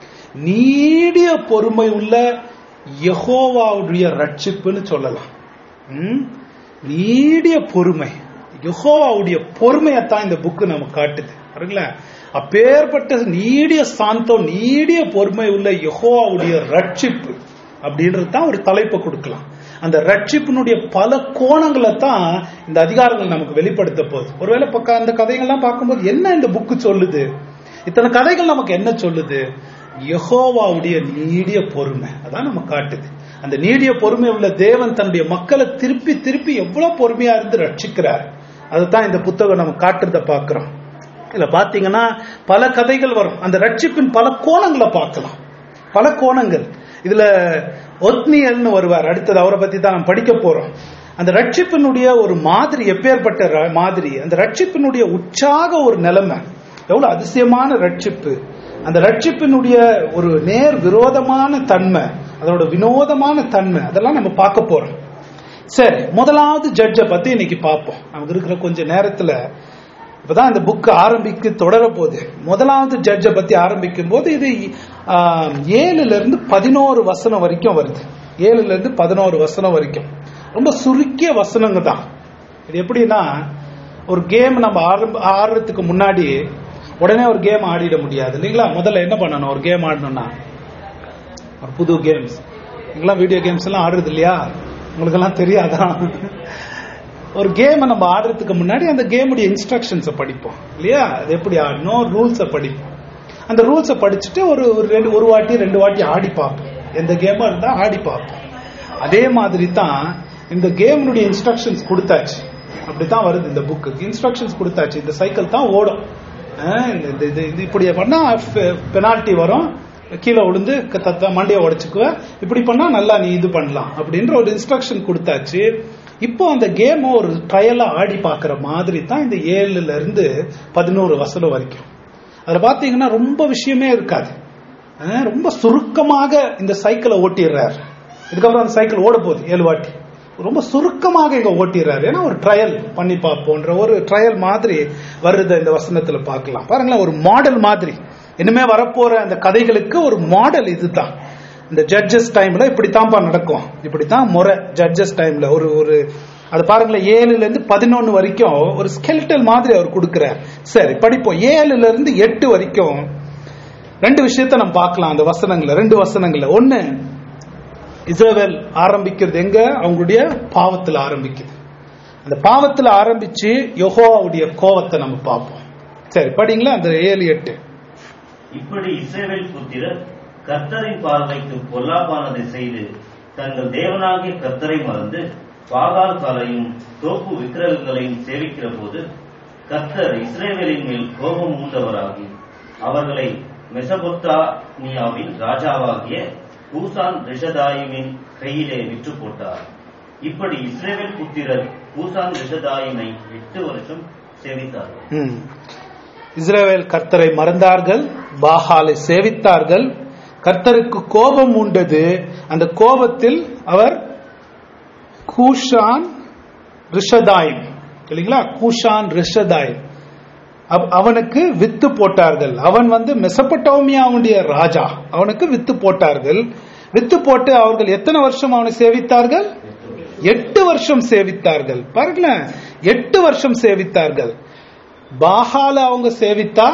நீடிய பொறுமை உள்ள யெகோவாவுடைய ரட்சிப்புன்னு சொல்லலாம் ம்? நீடிய பொறுமை யெகோவாவுடைய பொறுமையத்தான் இந்த புக்கு நம்ம காட்டுது பாருங்களேன் அப்பேற்பட்ட நீடிய சாந்தம் நீடிய பொறுமை உள்ள யெகோவாவுடைய ரட்சிப்பு அப்படின்றது தான் ஒரு தலைப்பை கொடுக்கலாம் அந்த ரட்சிப்பினுடைய பல கோணங்களை தான் இந்த அதிகாரங்கள் நமக்கு வெளிப்படுத்த போகுது ஒருவேளை பக்க அந்த கதைகள்லாம் பார்க்கும்போது என்ன இந்த புக்கு சொல்லுது இத்தனை கதைகள் நமக்கு என்ன சொல்லுது யெகோவாவுடைய நீடிய பொறுமை அதான் நம்ம காட்டுது அந்த நீடிய பொறுமை உள்ள தேவன் தன்னுடைய மக்களை திருப்பி திருப்பி எவ்வளவு பொறுமையா இருந்து ரட்சிக்கிறார் அதுதான் இந்த புத்தகம் நம்ம காட்டுறத பார்க்கிறோம் இதுல பாத்தீங்கன்னா பல கதைகள் வரும் அந்த ரட்சிப்பின் பல கோணங்களை பார்க்கலாம் பல கோணங்கள் இதுல ஒத்னியல்னு வருவார் அடுத்தது அவரை பத்தி தான் நம்ம படிக்க போறோம் அந்த ரட்சிப்பினுடைய ஒரு மாதிரி எப்பேற்பட்ட ர- மாதிரி அந்த ரட்சிப்பினுடைய உற்சாக ஒரு நிலைமை எவ்வளவு அதிசயமான ரட்சிப்பு அந்த ரட்சிப்பினுடைய ஒரு நேர் விரோதமான தன்மை அதோட வினோதமான தன்மை அதெல்லாம் நம்ம பார்க்க போறோம் சரி முதலாவது ஜட்ஜை பத்தி இன்னைக்கு பார்ப்போம் நமக்கு இருக்கிற கொஞ்ச நேரத்துல இப்பதான் இந்த புக் ஆரம்பிக்க தொடர போகுது முதலாவது ஜட்ஜை பத்தி ஆரம்பிக்கும் போது இது ஆஹ், ஏழுல இருந்து பதினோரு வசனம் வரைக்கும் வருது ஏழுல இருந்து பதினோரு வசனம் வரைக்கும் ரொம்ப சுருக்கிய வசனங்க தான் இது எப்படின்னா ஒரு கேம் நம்ம ஆரம்ப ஆடுறதுக்கு முன்னாடி உடனே ஒரு கேம் ஆடிட முடியாது இல்லைங்களா முதல்ல என்ன பண்ணணும் ஒரு கேம் ஆடணும்னா ஒரு புது கேம்ஸ் நீங்களாம் வீடியோ கேம்ஸ் எல்லாம் ஆடுறது இல்லையா உங்களுக்கெல்லாம் தெரியாதான் ஒரு கேமை நம்ம ஆடுறதுக்கு முன்னாடி அந்த கேமுடைய இன்ஸ்ட்ரக்ஷன்ஸை படிப்போம் இல்லையா அது எப்படி ஆடணும் ரூல்ஸை படிப்போம் அந்த ரூல்ஸை படிச்சுட்டு ஒரு ஒரு ரெண்டு ஒரு வாட்டி ரெண்டு வாட்டி ஆடி பார்ப்போம் எந்த கேமா இருந்தா ஆடி பார்ப்போம் அதே மாதிரி தான் இந்த கேமினுடைய இன்ஸ்ட்ரக்ஷன்ஸ் கொடுத்தாச்சு அப்படித்தான் வருது இந்த புக்கு இன்ஸ்ட்ரக்ஷன்ஸ் கொடுத்தாச்சு இந்த சைக்கிள் தான் ஓடும் அஹ் இந்த இந்த- இது இது இப்படி பண்ணா பெனால்ட்டி வரும் கீழே விழுந்து க- தத்த மண்டையை உடைச்சுக்குவ இப்படி பண்ணா நல்லா நீ இது பண்ணலாம் அப்படின்ற ஒரு இன்ஸ்ட்ரக்ஷன் கொடுத்தாச்சு இப்போ அந்த கேம் ஒரு ட்ரையலா ஆடி பார்க்குற மாதிரி தான் இந்த ஏழுல இருந்து பதினோரு வசனம் வரைக்கும் அதுல பாத்தீங்கன்னா ரொம்ப விஷயமே இருக்காது அஹ் ரொம்ப சுருக்கமாக இந்த சைக்கிளை ஓட்டிடுறாரு இதுக்கப்புறம் அந்த சைக்கிள் ஓட போகுது ஏழு வாட்டி ரொம்ப சுருக்கமாக இங்க ஓட்டிடுறாரு ஏன்னா ஒரு ட்ரையல் பண்ணி பார்ப்போன்ற ஒரு ட்ரையல் மாதிரி வருது இந்த வசனத்துல பார்க்கலாம் பாருங்களேன் ஒரு மாடல் மாதிரி இனிமே வரப்போற அந்த கதைகளுக்கு ஒரு மாடல் இதுதான் இந்த ஜட்ஜஸ் டைம்ல இப்படித்தான்ப்பா நடக்கும் இப்படித்தான் முறை ஜட்ஜஸ் டைம்ல ஒரு ஒரு அது பாருங்களேன் ஏழுல இருந்து பதினொன்னு வரைக்கும் ஒரு ஸ்கெல்டல் மாதிரி அவர் கொடுக்கிறார் சரி படிப்போம் ஏழுல இருந்து எட்டு வரைக்கும் ரெண்டு விஷயத்த நம்ம பார்க்கலாம் அந்த வசனங்கள்ல ரெண்டு வசனங்கள்ல ஒண்ணு இஸ்ரவேல் ஆரம்பிக்கிறது எங்க அவங்களுடைய பாவத்துல ஆரம்பிக்குது அந்த பாவத்துல ஆரம்பிச்சு யெகோவாவுடைய கோவத்தை நம்ம பார்ப்போம் சரி படிங்களா அந்த ஏழு எட்டு இப்படி இஸ்ரவேல் புத்திரர் கர்த்தரின் பார்வைக்கு பொல்லாப்பானதை செய்து தங்கள் தேவனாகிய கர்த்தரை மறந்து பாகால் காலையும் தோப்பு விக்கிரகங்களையும் சேவிக்கிற போது கர்த்தர் இஸ்ரவேலின் மேல் கோபம் உண்டவராகி அவர்களை மெசபொத்தானியாவின் ராஜாவாகிய பூசான் ரிஷதாயிமின் கையிலே விற்று போட்டார் இப்படி இஸ்ரேவேல் புத்திரர் பூசான் ரிஷதாயிமை எட்டு வருஷம் சேவித்தார்கள் ம். இஸ்ரவேல் கர்த்தரை மறந்தார்கள் பாகாலை சேவித்தார்கள் கர்த்தருக்கு கோபம் உண்டது அந்த கோபத்தில் அவர் கூஷான் ரிஷதாயிம் இல்லைங்களா கூஷான் ரிஷதாயிம் அவ- அவனுக்கு வித்து போட்டார்கள் அவன் வந்து மெசபட்டோமியாவுடைய ராஜா அவனுக்கு வித்து போட்டார்கள் வித்து போட்டு அவர்கள் எத்தனை வருஷம் அவனை சேவித்தார்கள் எட்டு வருஷம் சேவித்தார்கள் பாருங்களேன் எட்டு வருஷம் சேவித்தார்கள் பாகால அவங்க சேவித்தா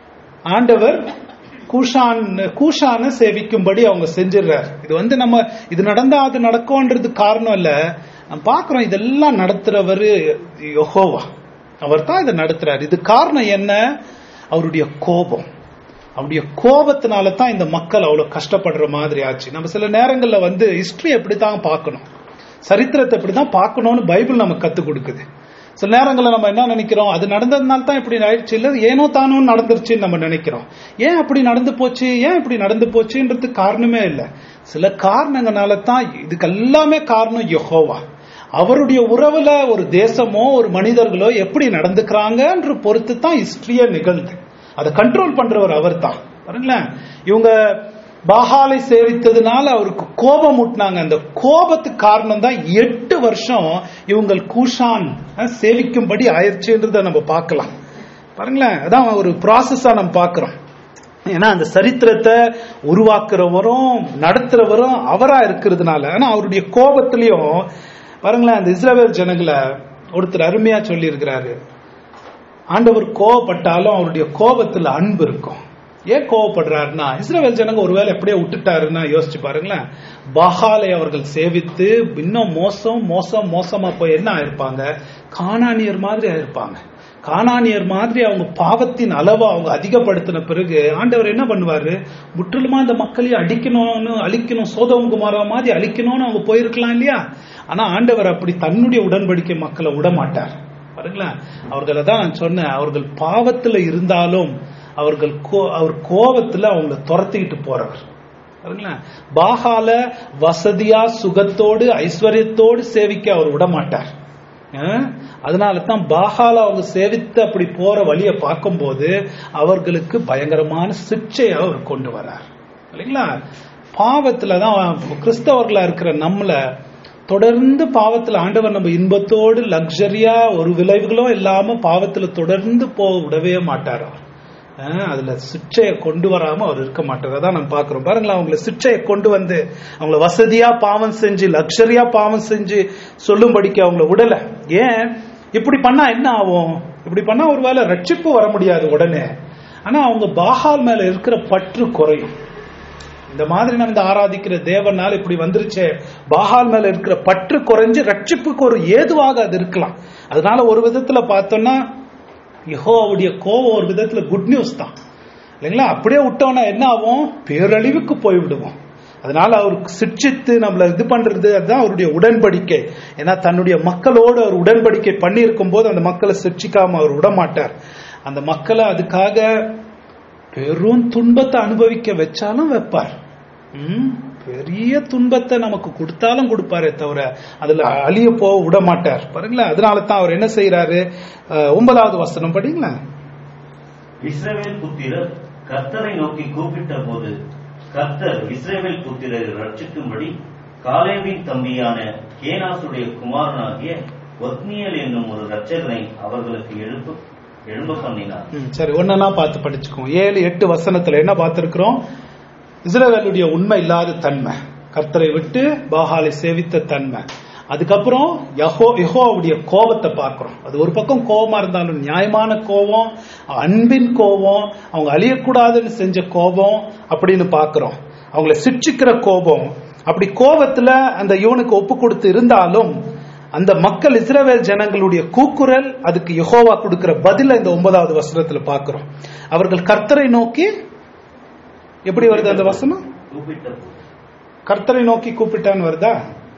ஆண்டவர் கூஷான் கூஷான சேவிக்கும்படி அவங்க செஞ்சிடுறார் இது வந்து நம்ம இது நடந்தா அது நடக்கும்ன்றது காரணம் இல்ல நம்ம பாக்குறோம் இதெல்லாம் நடத்துறவரு யெகோவா அவர் தான் இதை நடத்துறாரு இது காரணம் என்ன அவருடைய கோபம் அவருடைய கோபத்தினால தான் இந்த மக்கள் அவ்வளவு கஷ்டப்படுற மாதிரி ஆச்சு நம்ம சில நேரங்கள்ல வந்து ஹிஸ்டரி எப்படித்தான் பார்க்கணும் சரித்திரத்தை இப்படிதான் பார்க்கணும்னு பைபிள் நமக்கு கத்துக் கொடுக்குது சில நேரங்களில் நம்ம என்ன நினைக்கிறோம் அது நடந்ததுனால தான் இப்படி ஆயிடுச்சு இல்ல ஏனோ தானோ நடந்துருச்சுன்னு நம்ம நினைக்கிறோம் ஏன் அப்படி நடந்து போச்சு ஏன் இப்படி நடந்து போச்சுன்றது காரணமே இல்லை சில காரணங்களால தான் இதுக்கு எல்லாமே காரணம் யெகோவா அவருடைய உறவுல ஒரு தேசமோ ஒரு மனிதர்களோ எப்படி நடந்துக்கிறாங்கன்ற பொறுத்து தான் ஹிஸ்டரியே நிகழ்ந்து அதை கண்ட்ரோல் பண்றவர் அவர் தான் பாருங்களேன் இவங்க பாகாலை சேவித்ததுனால அவருக்கு கோபம் ஊட்டினாங்க அந்த கோபத்துக்கு காரணம் தான் எட்டு வருஷம் இவங்கள் கூஷான் அஹ், சேவிக்கும்படி ஆயிடுச்சுன்றத நம்ம பார்க்கலாம் பாருங்களேன் அதான் ஒரு ப்ராசஸா நம்ம பார்க்கிறோம் ஏன்னா அந்த சரித்திரத்தை உருவாக்குறவரும் நடத்துறவரும் அவரா இருக்கிறதுனால ஆனா அவருடைய கோபத்திலையும் பாருங்களேன் அந்த இஸ்ரவேல் ஜனங்களை ஒருத்தர் அருமையா சொல்லி இருக்கிறாரு ஆண்டவர் கோவப்பட்டாலும் அவருடைய கோபத்துல அன்பு இருக்கும் ஏன் கோவப்படுறாருன்னா இஸ்ரவேல் ஜனங்க ஒருவேளை எப்படியே விட்டுட்டாருன்னா யோசிச்சு பாருங்களேன் பஹாலை அவர்கள் சேவித்து இன்னும் மோசம் மோசம் மோசமா போய் என்ன ஆயிருப்பாங்க காணானியர் மாதிரி ஆயிருப்பாங்க காணானியர் மாதிரி அவங்க பாவத்தின் அளவை அவங்க அதிகப்படுத்தின பிறகு ஆண்டவர் என்ன பண்ணுவாரு முற்றிலுமா அந்த மக்களையும் அடிக்கணும்னு அழிக்கணும் சோதம் குமாரா மாதிரி அழிக்கணும்னு அவங்க போயிருக்கலாம் இல்லையா ஆனா ஆண்டவர் அப்படி தன்னுடைய உடன்படிக்கை மக்களை விட மாட்டார் பாருங்களேன் அவர்களை தான் நான் சொன்னேன் அவர்கள் பாவத்துல இருந்தாலும் அவர்கள் கோ- அவர் கோபத்துல அவங்கள துரத்திக்கிட்டு போறவர் பாருங்களேன் பாகால வசதியா சுகத்தோடு ஐஸ்வர்யத்தோடு சேவிக்க அவர் விட மாட்டார் அஹ்? அதனால தான் பாகால அவங்க சேவித்து அப்படி போற வழியை பார்க்கும்போது அவர்களுக்கு பயங்கரமான சிக்ஷையை அவர் கொண்டு வரார் இல்லைங்களா பாவத்துல தான் கிறிஸ்தவர்களா இருக்கிற நம்மள தொடர்ந்து பாவத்துல ஆண்டவர் நம்ம இன்பத்தோடு லக்ஸரியா ஒரு விளைவுகளும் இல்லாம பாவத்துல தொடர்ந்து போக விடவே மாட்டார் அவர் அஹ் அதுல சிக்ஷையை கொண்டு வராம அவர் இருக்க மாட்டார் அதான் நம்ம பாக்குறோம் பாருங்களேன் அவங்கள சிக்ஷையை கொண்டு வந்து அவங்கள வசதியா பாவம் செஞ்சு லக்ஸரியா பாவம் செஞ்சு சொல்லும்படிக்கு அவங்கள விடல ஏன் இப்படி பண்ணா என்ன ஆகும் இப்படி பண்ணா ஒருவேளை ரட்சிப்பு வர முடியாது உடனே ஆனா அவங்க பாகால் மேல இருக்கிற பற்று குறையும் இந்த மாதிரி நம்ம இந்த ஆராதிக்கிற தேவனால இப்படி வந்துருச்சே பாகால் மேல இருக்கிற பற்று குறைஞ்சு ரட்சிப்புக்கு ஒரு ஏதுவாக அது இருக்கலாம் அதனால ஒரு விதத்துல பார்த்தோம்னா யெகோவாவுடைய கோவம் ஒரு விதத்துல குட் நியூஸ் தான் இல்லைங்களா அப்படியே விட்டோம்னா என்ன ஆகும் பேரழிவுக்கு போய் விடுவோம் அதனால அவருக்கு சிக்ஷித்து நம்மள இது பண்றது அதுதான் அவருடைய உடன்படிக்கை ஏன்னா தன்னுடைய மக்களோடு அவர் உடன்படிக்கை பண்ணி இருக்கும் போது அந்த மக்களை சிக்ஷிக்காம அவர் விட மாட்டார் அந்த மக்களை அதுக்காக பெரும் துன்பத்தை அனுபவிக்க வச்சாலும் வைப்பார் ம், பெரிய துன்பத்தை நமக்கு கொடுத்தாலும் கொடுப்பாரே தவிர அதுல அழிய போக விட மாட்டார் பாருங்களேன் அதனால தான் அவர் என்ன செய்யறாரு அஹ், ஒன்பதாவது வசனம் படிங்களேன் இஸ்ரவேல் புத்திரர் கர்த்தரை நோக்கி கூப்பிட்ட போது கர்த்தர் இஸ்ரவேல் புத்திரரை ரட்சிக்கும்படி காலேபின் தம்பியான கேனாசுடைய குமாரனாகிய ஒத்னியல் என்னும் ஒரு ரட்சகனை அவர்களுக்கு எழுப்பு எழும்ப பண்ணினார் ம், சரி ஒன்னா பார்த்து படிச்சுக்குவோம் ஏழு எட்டு வசனத்துல என்ன பார்த்திருக்கிறோம் இஸ்ரவேலுடைய உண்மை இல்லாத தன்மை கர்த்தரை விட்டு பாகாலை சேவித்த தன்மை அதுக்கப்புறம் யஹோ யெகோவாவுடைய கோபத்தை பார்க்கிறோம் அது ஒரு பக்கம் கோபமா இருந்தாலும் நியாயமான கோபம் அன்பின் கோபம் அவங்க அழியக்கூடாதுன்னு செஞ்ச கோபம் அப்படின்னு பார்க்கிறோம் அவங்கள சிக்ஷிக்கிற கோபம் அப்படி கோபத்துல அந்த இவனுக்கு ஒப்பு கொடுத்து இருந்தாலும் அந்த மக்கள் இஸ்ரவேல் ஜனங்களுடைய கூக்குரல் அதுக்கு யெகோவா கொடுக்கிற பதில இந்த ஒன்பதாவது வசனத்துல பார்க்கிறோம் அவர்கள் கர்த்தரை நோக்கி எப்படி வருது அந்த வசனம் கூப்பிட்ட போது கர்த்தரை நோக்கி கூப்பிட்டான்னு வருதா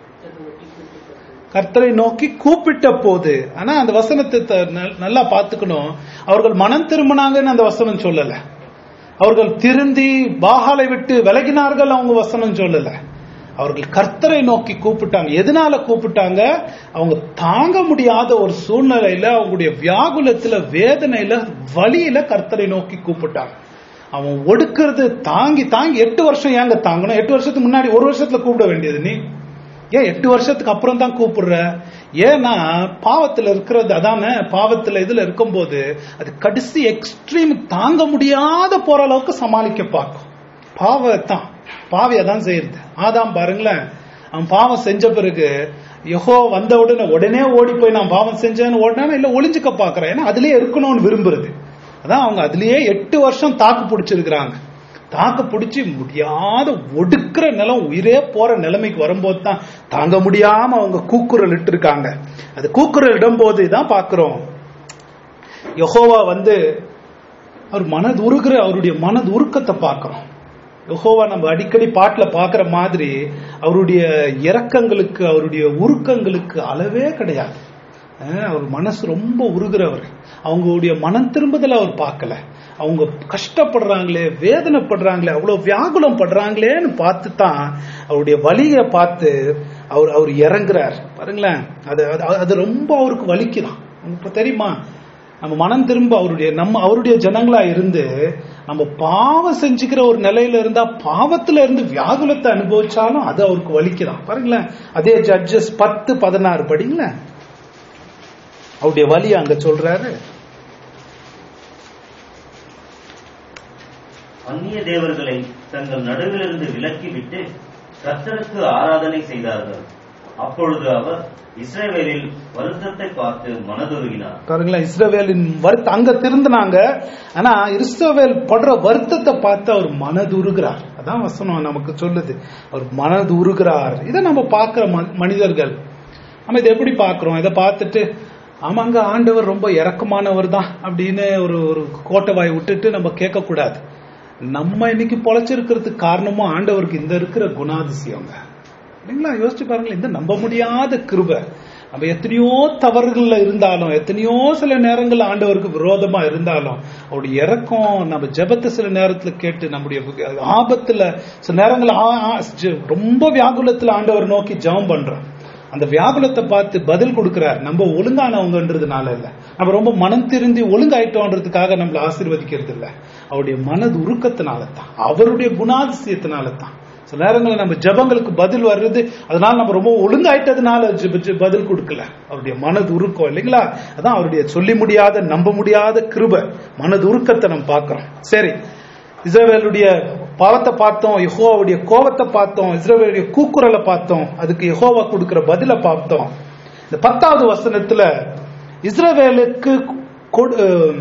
கர்த்தரை நோக்கி கூப்பிட்ட போது ஆனா அந்த வசனத்தை த- நல்- நல்லா பார்த்துக்கணும் அவர்கள் மனம் திரும்பினாங்கன்னு அந்த வசனம் சொல்லல அவர்கள் திருந்தி பாகாலை விட்டு விலகினார்கள் அவங்க வசனம் சொல்லல அவர்கள் கர்த்தரை நோக்கி கூப்பிட்டாங்க எதனால கூப்பிட்டாங்க அவங்க தாங்க முடியாத ஒரு சூழ்நிலையில அவங்களுடைய வியாகுலத்துல வேதனையில வலியில கர்த்தரை நோக்கி கூப்பிட்டாங்க அவன் ஒடுக்கிறது தாங்கி தாங்கி எட்டு வருஷம் ஏங்க தாங்கணும் எட்டு வருஷத்துக்கு முன்னாடி ஒரு வருஷத்துல கூப்பிட வேண்டியது நீ ஏன் எட்டு வருஷத்துக்கு அப்புறம் தான் கூப்பிடுற ஏன்னா பாவத்துல இருக்கிறது அதானே பாவத்துல இதுல இருக்கும்போது அது கடைசி எக்ஸ்ட்ரீம் தாங்க முடியாத போற அளவுக்கு சமாளிக்க பார்க்கும் பாவத்தான் பாவியை தான் செய்யுது ஆதாம் பாருங்களேன் அவன் பாவம் செஞ்ச பிறகு யஹோ வந்த உடனே உடனே ஓடி போய் நான் பாவம் செஞ்சேன்னு ஓடினா இல்ல ஒளிஞ்சுக்க பாக்குறேன் ஏன்னா அதுலயே இருக்கணும்னு விரும்புறது அதான் அவங்க அதுலயே எட்டு வருஷம் தாக்கு பிடிச்சிருக்கிறாங்க தாக்கு பிடிச்சி முடியாத ஒடுக்கிற நிலம் உயிரே போற நிலைமைக்கு வரும்போது தான் தாங்க முடியாம அவங்க கூக்குரல் இட்டு இருக்காங்க அது கூக்குரல் இடும்போது தான் பாக்குறோம் யெகோவா வந்து அவர் மனது உருகிற அவருடைய மனது உருக்கத்தை பார்க்கிறோம் யெகோவா நம்ம அடிக்கடி பாட்டுல பாக்குற மாதிரி அவருடைய இரக்கங்களுக்கு அவருடைய உருக்கங்களுக்கு அளவே கிடையாது அஹ் அவர் மனசு ரொம்ப உருகிறவர் அவங்களுடைய மனம் திரும்புதல அவர் பார்க்கல அவங்க கஷ்டப்படுறாங்களே வேதனைப்படுறாங்களே அவ்வளவு வியாகுலம் படுறாங்களேன்னு பார்த்து தான் அவருடைய வலியை பார்த்து அவர் அவர் இறங்குறார் பாருங்களேன் அது அது- அது ரொம்ப அவருக்கு வலிக்குதான் இப்ப தெரியுமா நம்ம மனம் திரும்ப அவருடைய நம்ம அவருடைய ஜனங்களா இருந்து நம்ம பாவம் செஞ்சுக்கிற ஒரு நிலையில இருந்தா பாவத்துல இருந்து வியாகுலத்தை அனுபவிச்சாலும் அது அவருக்கு வலிக்குதான் பாருங்களேன் அதே ஜட்ஜஸ் பத்து பதினாறு படிங்களேன் அவருடைய வலி அங்க சொல்றாரு அந்நிய தேவர்களை தங்கள் நடுவிலிருந்து விலக்கிவிட்டு கர்த்தருக்கு ஆராதனை செய்தார்கள் அப்பொழுது அவர் இஸ்ரவேலில் வருத்தத்தை பார்த்து மனதுருகினார் பாருங்களேன் இஸ்ரவேலின் வருத்த அங்க திருந்தினாங்க ஆனா இஸ்ரவேல் படுற வருத்தத்தை பார்த்து அவர் மனது உருகிறார் அதான் வசனம் நமக்கு சொல்லுது அவர் மனது உருகிறார் இதை நம்ம பார்க்கிற ம- மனிதர்கள் நம்ம இதை எப்படி பார்க்கிறோம் இதை பார்த்துட்டு ஆமாங்க ஆண்டவர் ரொம்ப இறக்கமானவர் தான் அப்படின்னு ஒரு ஒரு கோட்டை வாய் விட்டுட்டு நம்ம கேட்க கூடாது நம்ம இன்னைக்கு பொழைச்சிருக்கிறதுக்கு காரணமும் ஆண்டவருக்கு இந்த இருக்கிற குணாதிசயங்க இல்லைங்களா யோசிச்சு பாருங்களேன் இந்த நம்ப முடியாத கிருபை நம்ம எத்தனையோ தவறுகள்ல இருந்தாலும் எத்தனையோ சில நேரங்கள்ல ஆண்டவருக்கு விரோதமா இருந்தாலும் அவருடைய இறக்கம் நம்ம ஜெபத்தை சில நேரத்துல கேட்டு நம்முடைய ஆபத்துல சில நேரங்கள்ல ஆ- ஆ- ஜெ- ரொம்ப வியாகுலத்துல ஆண்டவர் நோக்கி ஜெபம் பண்றோம் அந்த வியாகுலத்தை பார்த்து பதில் கொடுக்கிறார் நம்ம ஒழுங்கானவங்கன்றதுனால இல்ல நம்ம ரொம்ப மனம் திருந்தி ஒழுங்காயிட்டோன்றதுக்காக நம்மள ஆசீர்வதிக்கிறது இல்ல அவருடைய மனது உருக்கத்தினால தான் அவருடைய குணாதிசயத்தினால தான் சில நேரங்களில் நம்ம ஜெபங்களுக்கு பதில் வர்றது அதனால நம்ம ரொம்ப ஒழுங்காயிட்டதுனால ஜெப- ஜெப- பதில் கொடுக்கல அவருடைய மனது உருக்கம் இல்லைங்களா அதான் அவருடைய சொல்லி முடியாத நம்ப முடியாத கிருபை மனது உருக்கத்தை நம்ம பார்க்கிறோம் சரி இஸ்ரவேலுடைய பாவத்தை பார்த்தோம் யெகோவாவுடைய கோபத்தை பார்த்தோம் இஸ்ரவேலுடைய கூக்குரலை பார்த்தோம் அதுக்கு யெகோவா கொடுக்கிற பதிலை பார்த்தோம் இந்த பத்தாவது வசனத்துல இஸ்ரவேலுக்கு கொடு-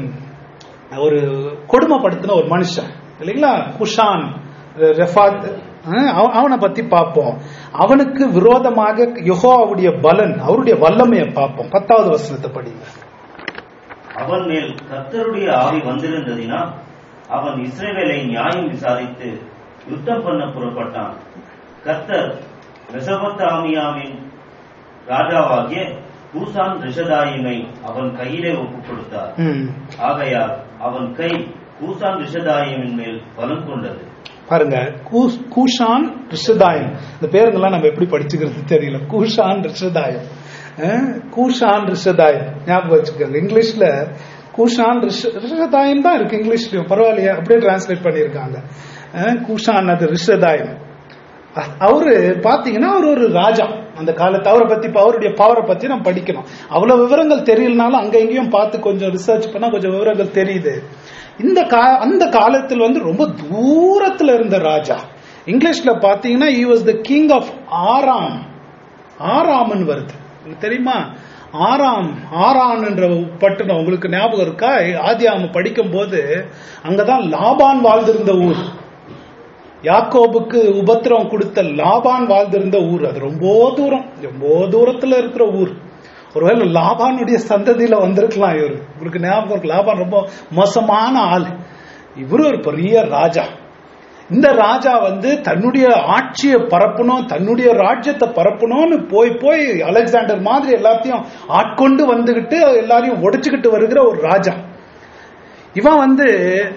ஒரு கொடுமைப்படுத்தின ஒரு மனுஷன் இல்லைங்களா குஷான் ரெஃபாத் அஹ், அவ- அவனை பத்தி பார்ப்போம் அவனுக்கு விரோதமாக யெகோவாவுடைய பலன் அவருடைய வல்லமையை பார்ப்போம் பத்தாவது வசனத்தை படிங்க அவன் மேல் கர்த்தருடைய ஆவி வந்திருந்ததினால் அவன் இஸ்ரவேலை நியாயம் விசாரித்து யுத்தம் பண்ண புறப்பட்டான் கர்த்தர் மெசபத்தாமியாவின் ராஜாவாகிய பூசான் ரிஷதாயிமை அவன் கையிலே ஒப்புக் கொடுத்தார் ம். ஆகையால் அவன் கை பூசான் ரிஷதாயிமின் மேல் பலம் கொண்டது பாருங்க கூஸ்- கூஷான் ரிஷதாயம் இந்த பேருங்கெல்லாம் நம்ம எப்படி படிச்சுக்கிறது தெரியல கூஷான் ரிஷதாயம் அஹ், கூஷான் ரிஷதாயம் ஞாபகம் வச்சுக்கோங்க இங்கிலீஷ்ல கூஷான் ரிஷ- ரிஷதாயம் தான் இருக்கு இங்கிலீஷ்லயும் பரவாயில்லையா அப்படியே டிரான்ஸ்லேட் பண்ணியிருக்காங்க அஹ், கூஷான் அது ரிஷதாயம் அ- அவரு பாத்தீங்கன்னா அவர் ஒரு ராஜா அந்த காலத்து அவரை பத்தி அவருடைய பவரை பத்தி நம்ம படிக்கணும் அவ்வளவு விவரங்கள் தெரியலனாலும் அங்க இங்கேயும் பார்த்து கொஞ்சம் ரிசர்ச் பண்ணா கொஞ்சம் விவரங்கள் தெரியுது இந்த கா அந்த காலத்தில் வந்து ரொம்ப தூரத்துல இருந்த ராஜா இங்கிலீஷ்ல பாத்தீங்கன்னா he was the king of ஆராம் ஆராம்னு வருது உங்களுக்கு தெரியுமா ஆராம் ஆரான் என்ற பட்டணம் உங்களுக்கு ஞாபகம் இருக்கா ஆதியாம படிக்கும் போது அங்கதான் லாபான் வாழ்ந்திருந்த ஊர் யாக்கோபுக்கு உபத்திரவம் கொடுத்த லாபான் வாழ்ந்திருந்த ஊர் அது ரொம்ப தூரம் ரொம்ப தூரத்துல இருக்கிற ஊர் ஒருவேளை லாபானுடைய சந்ததியில வந்திருக்கலாம் இவர் உங்களுக்கு ஞாபகம் இருக்கு லாபான் ரொம்ப மோசமான ஆள் இவரு ஒரு பெரிய ராஜா இந்த ராஜா வந்து தன்னுடைய ஆட்சியை பரப்பணும் தன்னுடைய ராஜ்யத்தை பரப்பணும்னு போய் போய் அலெக்சாண்டர் மாதிரி எல்லாத்தையும் ஆட்கொண்டு வந்துகிட்டு எல்லாரையும் உடைச்சுக்கிட்டு வருகிற ஒரு ராஜா இவன் வந்து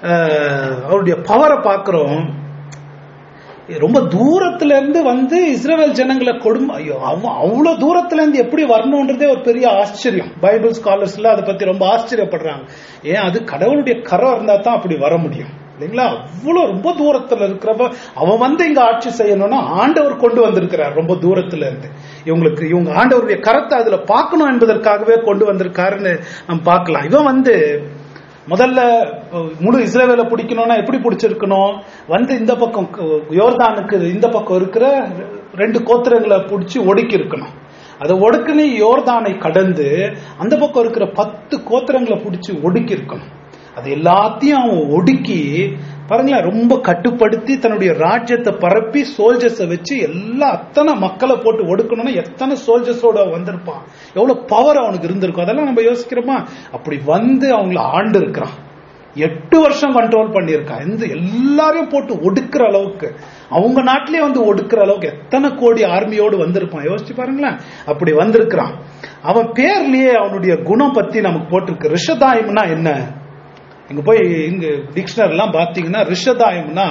அஹ், அவருடைய பவரை பார்க்கிறோம் ரொம்ப தூரத்துல இருந்து வந்து இஸ்ரேல் ஜனங்களை கொடுமை ஐயோ அவ- அவ்வளவு தூரத்துல இருந்து எப்படி வரணும்ன்றதே ஒரு பெரிய ஆச்சரியம் பைபிள் ஸ்காலர்ஸ்ல அதை பத்தி ரொம்ப ஆச்சரியப்படுறாங்க ஏன் அது கடவுளுடைய கரம் இருந்தா தான் அப்படி வர முடியும் இல்லைங்களா அவ்வளவு ரொம்ப தூரத்துல இருக்கிறப்ப அவன் வந்து இங்க ஆட்சி செய்யணும்னா ஆண்டவர் கொண்டு வந்திருக்கிறார் ரொம்ப தூரத்துல இருந்து இவங்களுக்கு இவங்க ஆண்டவருடைய கரத்தை அதுல பார்க்கணும் என்பதற்காகவே கொண்டு வந்திருக்காருன்னு நம்ம பார்க்கலாம் இவன் வந்து முதல்ல அஹ், முழு இஸ்ரேவேலை பிடிக்கணும்னா எப்படி பிடிச்சிருக்கணும் வந்து இந்த பக்கம் க- யோர்தானுக்கு இந்த பக்கம் இருக்கிற ரெண்டு கோத்திரங்களை பிடிச்சி ஒடுக்கி இருக்கணும் அதை ஒடுக்குன்னு யோர்தானை கடந்து அந்த பக்கம் இருக்கிற பத்து கோத்திரங்களை பிடிச்சி ஒடுக்கி இருக்கணும் அது எல்லாத்தையும் அவன் ஒடுக்கி பாருங்களேன் ரொம்ப கட்டுப்படுத்தி தன்னுடைய ராஜ்யத்தை பரப்பி சோல்ஜர்ஸை வச்சு எல்லா அத்தனை மக்களை போட்டு ஒடுக்கணும்னா எத்தனை சோல்ஜர்ஸோட வந்திருப்பான் எவ்வளவு பவர் அவனுக்கு இருந்திருக்கும் அதெல்லாம் நம்ம யோசிக்கிறோமா அப்படி வந்து அவங்கள ஆண்டு இருக்கிறான் எட்டு வருஷம் கண்ட்ரோல் பண்ணியிருக்கான் எந்த எல்லாரையும் போட்டு ஒடுக்குற அளவுக்கு அவங்க நாட்டிலேயே வந்து ஒடுக்குற அளவுக்கு எத்தனை கோடி ஆர்மியோடு வந்திருப்பான் யோசிச்சு பாருங்களேன் அப்படி வந்திருக்கிறான் அவன் பேர்லயே அவனுடைய குணம் பத்தி நமக்கு போட்டிருக்கு ரிஷதாயம்னா என்ன இங்க போய் இங்க டிக்ஷனரி எல்லாம் பாத்தீங்கன்னா ரிஷதாயம்னா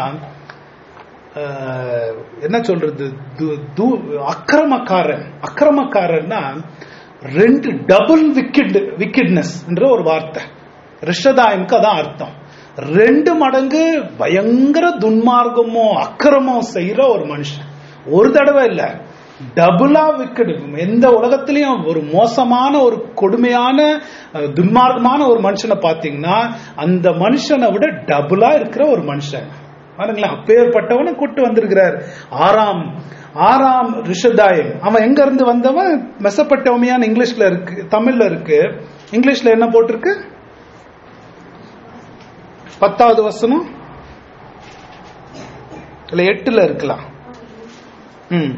அஹ், என்ன சொல்றது து- து- அக்கிரமக்காரன் அக்கிரமக்காரன்னா ரெண்டு டபுள் விக்கெட் விக்கெட்னஸ் என்ற ஒரு வார்த்தை ரிஷதாயம்க்கு அதான் அர்த்தம் ரெண்டு மடங்கு பயங்கர துன்மார்க்கமோ அக்கிரமோ செய்யற ஒரு மனுஷன் ஒரு தடவை இல்ல டபுளா விக்கெட் எந்த உலகத்திலையும் ஒரு மோசமான ஒரு கொடுமையான அஹ், துன்மார்க்கமான ஒரு மனுஷனை பாத்தீங்கன்னா அந்த மனுஷனை விட டபுளா இருக்கிற ஒரு மனுஷன் பாருங்களேன் அப்பேற்பட்டவனை கூட்டு வந்திருக்கிறார் ஆறாம் ஆறாம் ரிஷதாயம் அவன் எங்க இருந்து வந்தவன் மெசப்பட்டவமையான இங்கிலீஷ்ல இருக்கு தமிழ்ல இருக்கு இங்கிலீஷ்ல என்ன போட்டிருக்கு பத்தாவது வசனம் இல்ல எட்டுல இருக்கலாம் ம்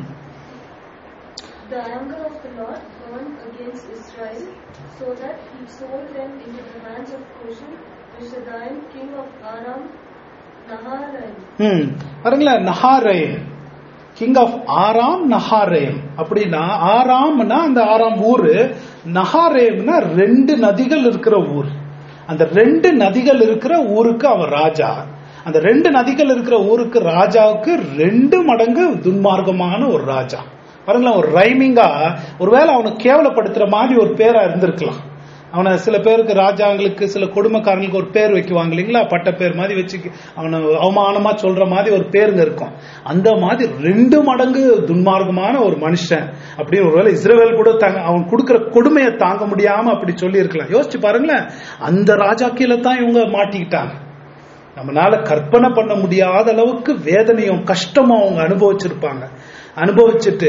The anger of the Lord burned against Israel, so that he sold them into the hands of Cushan, Rishadaim, king of Aram, Naharaim. ம் பாருங்களேன் நஹாரேம் கிங் ஆஃப் ஆராம் நஹாரேம் அப்படின்னா ஆராம்னா அந்த ஆறாம் ஊரு நஹாரேம்னா ரெண்டு நதிகள் இருக்கிற ஊர் அந்த ரெண்டு நதிகள் இருக்கிற ஊருக்கு அவன் ராஜா அந்த ரெண்டு நதிகள் இருக்கிற ஊருக்கு ராஜாவுக்கு ரெண்டு மடங்கு துன்மார்க்கமான ஒரு ராஜா பாருங்களேன் ஒரு ரைமிங்கா ஒருவேளை அவனை கேவலப்படுத்துற மாதிரி ஒரு பேரா இருந்திருக்கலாம் அவனை சில பேருக்கு ராஜாங்களுக்கு சில கொடுமைக்காரங்களுக்கு ஒரு பேர் வைக்குவாங்க இல்லைங்களா பட்ட பேர் மாதிரி வச்சு அவனை அவமானமா சொல்ற மாதிரி ஒரு பேருங்க இருக்கும் அந்த மாதிரி ரெண்டு மடங்கு துன்மார்க்கமான ஒரு மனுஷன் அப்படி ஒருவேளை இஸ்ரேல் கூட தாங்க அவன் கொடுக்கிற கொடுமையை தாங்க முடியாம அப்படி சொல்லி இருக்கலாம் யோசிச்சு பாருங்களேன் அந்த ராஜா கீழே தான் இவங்க மாட்டிக்கிட்டாங்க நம்மளால கற்பனை பண்ண முடியாத அளவுக்கு வேதனையும் கஷ்டமும் அவங்க அனுபவிச்சிருப்பாங்க அனுபவிச்சுட்டு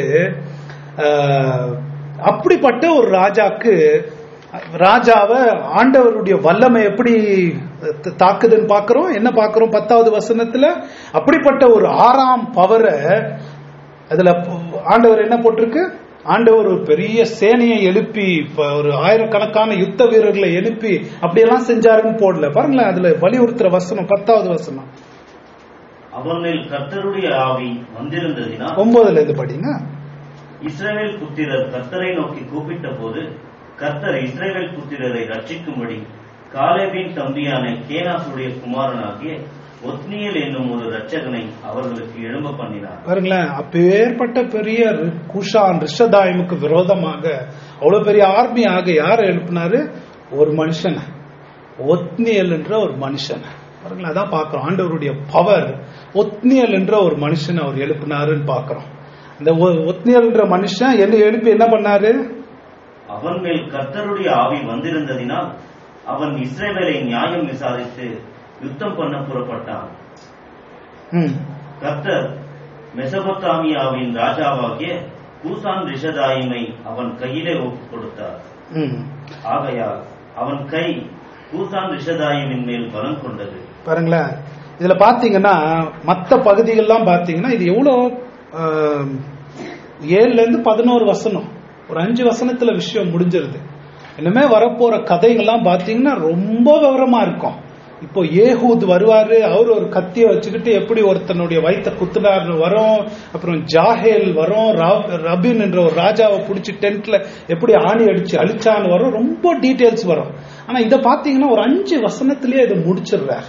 ஆஹ், அப்படிப்பட்ட ஒரு ராஜாக்கு ராஜாவை ஆண்டவருடைய வல்லமை எப்படி த- தாக்குதுன்னு பாக்குறோம் என்ன பாக்குறோம் பத்தாவது வசனத்துல அப்படிப்பட்ட ஒரு ஆறாம் பவரை அதுல ப- ஆண்டவர் என்ன போட்டிருக்கு ஆண்டவர் ஒரு பெரிய சேனையை எழுப்பி இப்ப ஒரு ஆயிரக்கணக்கான யுத்த வீரர்களை எழுப்பி அப்படியெல்லாம் செஞ்சாருன்னு போடல பாருங்களேன் அதுல வலியுறுத்துற வசனம் பத்தாவது வசனம் அவன் மேல் கர்த்தருடைய ஆவி வந்திருந்ததினால் ஒன்பதுல இருந்து படிங்க இஸ்ரவேல் புத்திரர் கர்த்தரை நோக்கி கூப்பிட்ட போது கர்த்தர் இஸ்ரவேல் புத்திரரை ரட்சிக்கும்படி காலேபின் தம்பியான கேனாசுடைய குமாரனாகிய ஒத்னியல் என்னும் ஒரு ரட்சகனை அவர்களுக்கு எழும்ப பண்ணினார் பாருங்களேன் அப்பேற்பட்ட பெரிய ரி- குஷான் ரிஷதாயமுக்கு விரோதமாக அவ்வளவு பெரிய ஆர்மியாக யார் எழுப்பினாரு ஒரு மனுஷனை ஒத்னியல் என்ற ஒரு மனுஷனை பாருங்களேன் அதான் பார்க்கிறோம் ஆண்டவருடைய பவர் ஒத்னியல் என்ற ஒரு மனுஷனை அவர் எழுப்பினாருன்னு பார்க்கிறோம் அந்த ஒ- ஒத்னியல் என்ற மனுஷன் என்ன எழுப்பி என்ன பண்ணாரு அவன் மேல் கர்த்தருடைய ஆவி வந்திருந்ததினால் அவன் இஸ்ரவேலை நியாயம் விசாரித்து யுத்தம் பண்ண புறப்பட்டான் ம் கர்த்தர் மெசபொத்தாமியாவின் ராஜாவாகிய கூசான் ரிஷதாயிமை அவன் கையிலே ஒப்புக் கொடுத்தார் ம் ஆகையால் அவன் கை கூசான் ரிஷதாயிமின் மேல் பலம் கொண்டது பாருங்களேன் இதுல பாத்தீங்கன்னா மத்த பகுதிகள்லாம் பாத்தீங்கன்னா இது எவ்வளோ ஆம், ஏழுல இருந்து பதினோரு வசனம் ஒரு அஞ்சு வசனத்துல விஷயம் முடிஞ்சிருது இனிமே வரப்போற கதைகள்லாம் பாத்தீங்கன்னா ரொம்ப விவரமா இருக்கும் இப்போ ஏஹூத் வருவாரு அவர் ஒரு கத்திய வச்சுக்கிட்டு எப்படி ஒருத்தனுடைய வயித்தை குத்துனார்னு வரும் அப்புறம் ஜாஹேல் வரும் ரா- ரபின் என்ற ஒரு ராஜாவை பிடிச்சி டென்ட்ல எப்படி ஆணி அடிச்சு அழிச்சான்னு வரும் ரொம்ப டீட்டெயில்ஸ் வரும் ஆனா இதை பாத்தீங்கன்னா ஒரு அஞ்சு வசனத்திலேயே இதை முடிச்சிடுறார்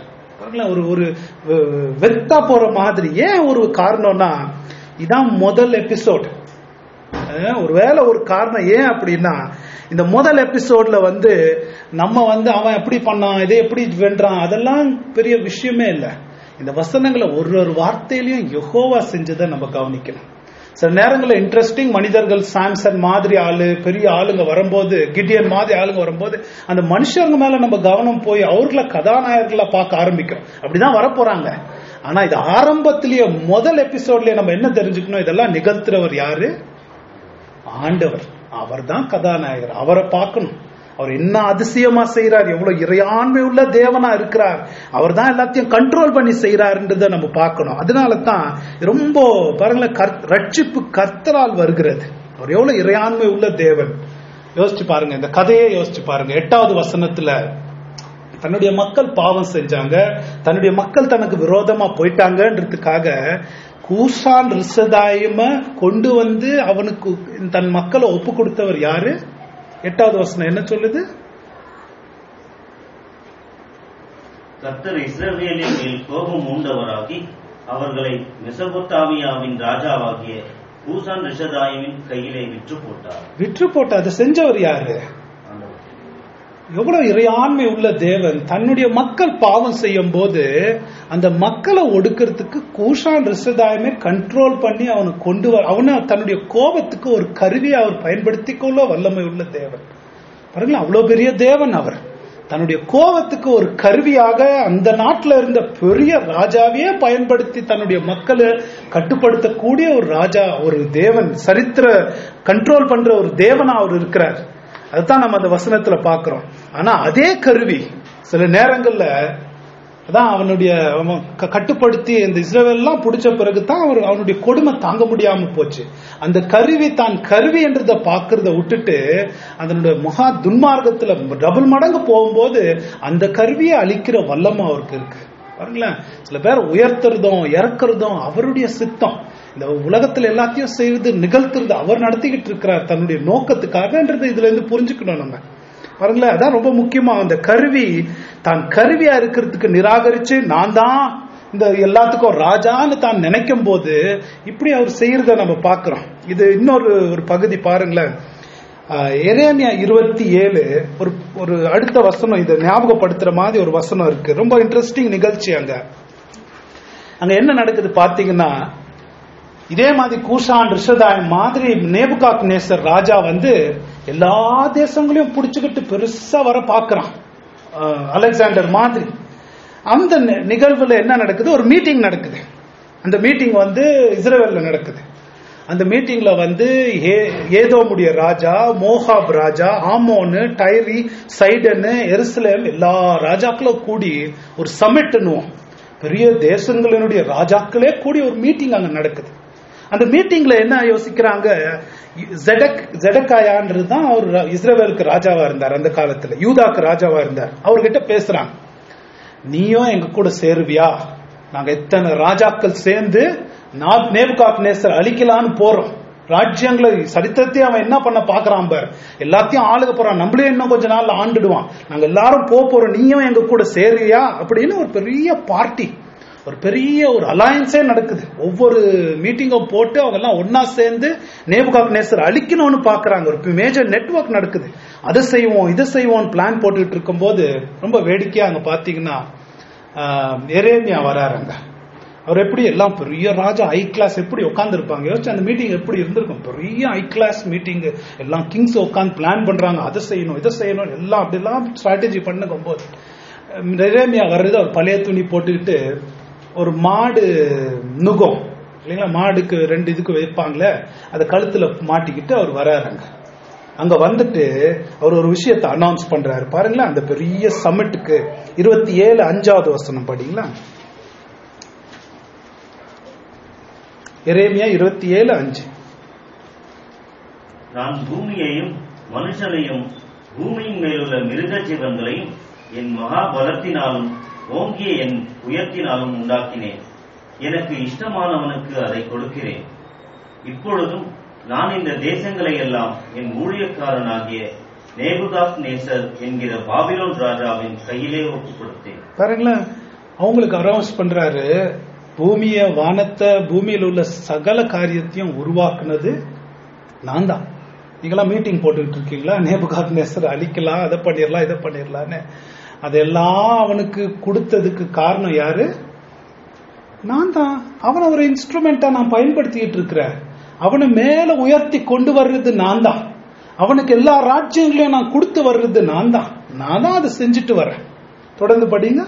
பாருங்களேன் ஒரு ஒரு அஹ், வெத்தா போற மாதிரி ஏன் ஒரு காரணம்னா இதான் முதல் எபிசோட் ஒருவேளை ஒரு காரணம் ஏன் அப்படின்னா இந்த முதல் எபிசோட்ல வந்து நம்ம வந்து அவன் எப்படி பண்ணான் இதை எப்படி வென்றான் அதெல்லாம் பெரிய விஷயமே இல்லை இந்த வசனங்களை ஒரு ஒரு வார்த்தையிலையும் யெகோவா செஞ்சதை நம்ம கவனிக்கணும் சில நேரங்களில் இன்ட்ரெஸ்டிங் மனிதர்கள் சாம்சன் மாதிரி ஆளு பெரிய ஆளுங்க வரும்போது கிடியன் மாதிரி ஆளுங்க வரும்போது அந்த மனுஷங்க மேல நம்ம கவனம் போய் அவர்களை கதாநாயகர்களா பார்க்க ஆரம்பிக்கிறோம் அப்படிதான் வரப்போறாங்க ஆனா இது ஆரம்பத்திலேயே முதல் எபிசோட்லயே நம்ம என்ன தெரிஞ்சுக்கணும் இதெல்லாம் நிகழ்த்துறவர் யாரு ஆண்டவர் அவர்தான் கதாநாயகர் அவரை பார்க்கணும் அவர் என்ன அதிசயமா செய்யறார் எவ்வளவு இறையாண்மை உள்ள தேவனா இருக்கிறார் அவர் தான் எல்லாத்தையும் கண்ட்ரோல் பண்ணி செய்யறாருன்றதை நம்ம பார்க்கணும் அதனால தான் ரொம்ப பாருங்களேன் கர்- ரட்சிப்பு கர்த்தரால் வருகிறது அவர் எவ்வளவு இறையாண்மை உள்ள தேவன் யோசிச்சு பாருங்க இந்த கதையே யோசிச்சு பாருங்க எட்டாவது வசனத்துல தன்னுடைய மக்கள் பாவம் செஞ்சாங்க தன்னுடைய மக்கள் தனக்கு விரோதமா போயிட்டாங்கன்றதுக்காக கூசான் ரிசதாயம கொண்டு வந்து அவனுக்கு தன் மக்களை ஒப்பு கொடுத்தவர் யாரு எட்டாவது வசனம் என்ன சொல்லுது கர்த்தர் இஸ்ரவேலின் மேல் கோபம் உண்டவராகி அவர்களை மெசபொத்தாமியாவின் ராஜாவாகிய பூசான் ரிஷதாயிமின் கையிலே விற்று போட்டார் விற்று போட்ட அதை செஞ்சவர் யாரு ஆண்டவர். எவ்வளவு இறையாண்மை உள்ள தேவன் தன்னுடைய மக்கள் பாவம் செய்யும் போது அந்த மக்களை ஒடுக்கிறதுக்கு கூஷான் ரிசதாயமே கண்ட்ரோல் பண்ணி அவனை கொண்டு வர அவனை தன்னுடைய கோபத்துக்கு ஒரு கருவியை அவர் பயன்படுத்திக் கொள்ள வல்லமை உள்ள தேவன் பாருங்களேன் அவ்வளவு பெரிய தேவன் அவர் தன்னுடைய கோபத்துக்கு ஒரு கருவியாக அந்த நாட்டில் இருந்த பெரிய ராஜாவையே பயன்படுத்தி தன்னுடைய மக்களை கட்டுப்படுத்தக்கூடிய ஒரு ராஜா ஒரு தேவன் சரித்திர கண்ட்ரோல் பண்ற ஒரு தேவனா அவர் இருக்கிறார் அதுதான் நம்ம அந்த வசனத்துல பார்க்கிறோம் ஆனா அதே கருவி சில நேரங்கள்ல அதான் அவனுடைய அவன் க- கட்டுப்படுத்தி இந்த இஸ்ரேல் எல்லாம் பிடிச்ச பிறகு தான் அவர் அவனுடைய கொடுமை தாங்க முடியாம போச்சு அந்த கருவி தான் கருவி என்றதை பார்க்கறத விட்டுட்டு அதனுடைய மகா துன்மார்க்கத்துல டபுள் மடங்கு போகும்போது அந்த கருவியை அழிக்கிற வல்லமை அவருக்கு இருக்கு பாருங்களேன் சில பேர் உயர்த்துறதும் இறக்குறதும் அவருடைய சித்தம் இந்த உலகத்துல எல்லாத்தையும் செய்வது நிகழ்த்துறது அவர் நடத்திக்கிட்டு இருக்கிறார் தன்னுடைய நோக்கத்துக்காகன்றது இதுல இருந்து புரிஞ்சுக்கணும் நம்ம பாருங்களேன் அதான் ரொம்ப முக்கியமா அந்த கருவி தான் கருவியா இருக்கிறதுக்கு நிராகரிச்சு நான் தான் இந்த எல்லாத்துக்கும் ராஜான்னு தான் நினைக்கும் போது இப்படி அவர் செய்யறத நம்ம பார்க்கிறோம் இது இன்னொரு ஒரு பகுதி பாருங்களேன் ஆஹ், எரேமியா இருபத்தி ஏழு ஒரு ஒரு அடுத்த வசனம் இதை ஞாபகப்படுத்துற மாதிரி ஒரு வசனம் இருக்கு ரொம்ப இன்ட்ரெஸ்டிங் நிகழ்ச்சி அங்க அங்க என்ன நடக்குது பாத்தீங்கன்னா இதே மாதிரி கூஷான் ரிஷதாயம் மாதிரி நேபுகாக் நேசர் ராஜா வந்து எல்லா தேசங்களையும் புடிச்சுக்கிட்டு பெருசா வர பாக்குறான் அஹ், அலெக்சாண்டர் மாதிரி அந்த நி- நிகழ்வுல என்ன நடக்குது ஒரு மீட்டிங் நடக்குது அந்த மீட்டிங் வந்து இஸ்ரேல்ல நடக்குது அந்த மீட்டிங்ல வந்து ஏ- ஏதோமுடைய ராஜா மோகாப் ராஜா ஆமோனு டைரி சைடனு எருசலேம் எல்லா ராஜாக்களும் கூடி ஒரு சமிட்னுவோம் பெரிய தேசங்களினுடைய ராஜாக்களே கூடி ஒரு மீட்டிங் அங்க நடக்குது அந்த மீட்டிங்ல என்ன யோசிக்கிறாங்க ஜெடக் ஜெடக்காயான்றது தான் அவர் ர- இஸ்ரவேலுக்கு ராஜாவா இருந்தார் அந்த காலத்துல யூதாக்கு ராஜாவா இருந்தார் அவர்கிட்ட பேசுறாங்க நீயும் எங்க கூட சேருவியா நாங்க எத்தனை ராஜாக்கள் சேர்ந்து நான் நேபுகாக் நேசர் அழிக்கலான்னு போறோம் ராஜ்யங்களை சரித்திரத்தையும் அவன் என்ன பண்ண பாக்குறான் பார் எல்லாத்தையும் ஆளுக போறான் நம்மளே இன்னும் கொஞ்ச நாள்ல ஆண்டுடுவான் நாங்க எல்லாரும் போக போறோம் நீயும் எங்க கூட சேருவியா அப்படின்னு ஒரு பெரிய பார்ட்டி ஒரு பெரிய ஒரு அலையன்ஸே நடக்குது ஒவ்வொரு மீட்டிங்கும் போட்டு அவங்க எல்லாம் ஒன்னா சேர்ந்து நேபுகாக் நேசர் அழிக்கணும்னு பாக்குறாங்க ஒரு மேஜர் நெட்வொர்க் நடக்குது அதை செய்வோம் இதை செய்வோம் பிளான் போட்டுட்டு இருக்கும்போது ரொம்ப வேடிக்கையா அங்க பாத்தீங்கன்னா ஆஹ், எரேமியா வராருங்க அவர் எப்படி எல்லாம் பெரிய ராஜா ஹை கிளாஸ் எப்படி உட்காந்துருப்பாங்க யோசிச்சு அந்த மீட்டிங் எப்படி இருந்திருக்கும் பெரிய ஹை கிளாஸ் மீட்டிங் எல்லாம் கிங்ஸ் உட்காந்து பிளான் பண்றாங்க அதை செய்யணும் இதை செய்யணும் எல்லாம் அப்படிலாம் ஸ்ட்ராட்டஜி பண்ணுக்கும் போது எரேமியா வர்றது அவர் பழைய துணி போட்டுக்கிட்டு ஒரு மாடு நுகம் இல்லைங்களா மாடுக்கு ரெண்டு இதுக்கு வைப்பாங்களே அதை கழுத்துல மாட்டிக்கிட்டு அவர் வராருங்க அங்க வந்துட்டு அவர் ஒரு விஷயத்தை அனௌன்ஸ் பண்றாரு பாருங்களேன் அந்த பெரிய சமிட்டுக்கு இருபத்தி ஏழு அஞ்சாவது வசனம் படிங்களா எரேமியா இருபத்தி ஏழு அஞ்சு நான் பூமியையும் மனுஷனையும் பூமியின் மேலுள்ள மிருக ஜீவன்களையும் என் மகா பலத்தினாலும் ஓங்கிய என் உயர்த்தினாலும் உண்டாக்கினேன் எனக்கு இஷ்டமானவனுக்கு அதை கொடுக்கிறேன் இப்பொழுதும் நான் இந்த தேசங்களை எல்லாம் என் ஊழியக்காரனாகிய நேபுகாத் நேசர் என்கிற பாபிலோன் ராஜாவின் கையிலே ஒப்புக் கொடுத்தேன் பாருங்களேன் அவங்களுக்கு அனௌன்ஸ் பண்றாரு பூமிய வானத்தை பூமியில் உள்ள சகல காரியத்தையும் உருவாக்குனது நான் தான் நீங்களாம் மீட்டிங் போட்டுக்கிட்டு இருக்கீங்களா நேபுகாத் நெசர் அழிக்கலாம் அதை பண்ணிடலாம் இதை பண்ணிடலான்னு அதெல்லாம் அவனுக்கு கொடுத்ததுக்கு காரணம் யாரு நான் தான் அவனை ஒரு இன்ஸ்ட்ருமெண்டா நான் பயன்படுத்திக்கிட்டு இருக்கிறேன் அவனை மேல உயர்த்தி கொண்டு வர்றது நான் தான் அவனுக்கு எல்லா ராஜ்யங்களையும் நான் கொடுத்து வர்றது நான் தான் நான் தான் அதை செஞ்சுட்டு வரேன் தொடர்ந்து படிங்க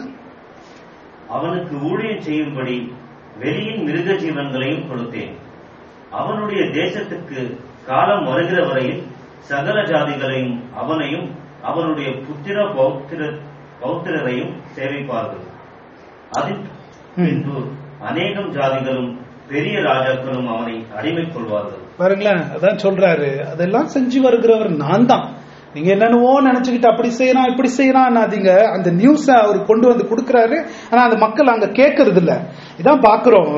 அவனுக்கு ஊழியம் செய்யும்படி வெளியின் மிருக ஜீவன்களையும் கொடுத்தேன் அவனுடைய தேசத்துக்கு காலம் வருகிற வரையில் சகல ஜாதிகளையும் அவனையும் அவனுடைய புத்திர பௌத்திர பௌத்திரரையும் சேவிப்பார்கள் அதில் பின்பு அநேகம் ஜாதிகளும் பெரிய ராஜாக்களும் அவனை அடிமை கொள்வார்கள் பாருங்களேன் அதான் சொல்றாரு அதெல்லாம் செஞ்சு வருகிறவர் நான் தான் நீங்க என்னென்னவோ நினைச்சுக்கிட்டு அப்படி செய்யறான் இப்படி செய்யறான்னாதீங்க அந்த நியூஸ அவர் கொண்டு வந்து கொடுக்கறாரு ஆனா அந்த மக்கள் அங்க கேட்கறது இல்ல இதான் பாக்குறோம்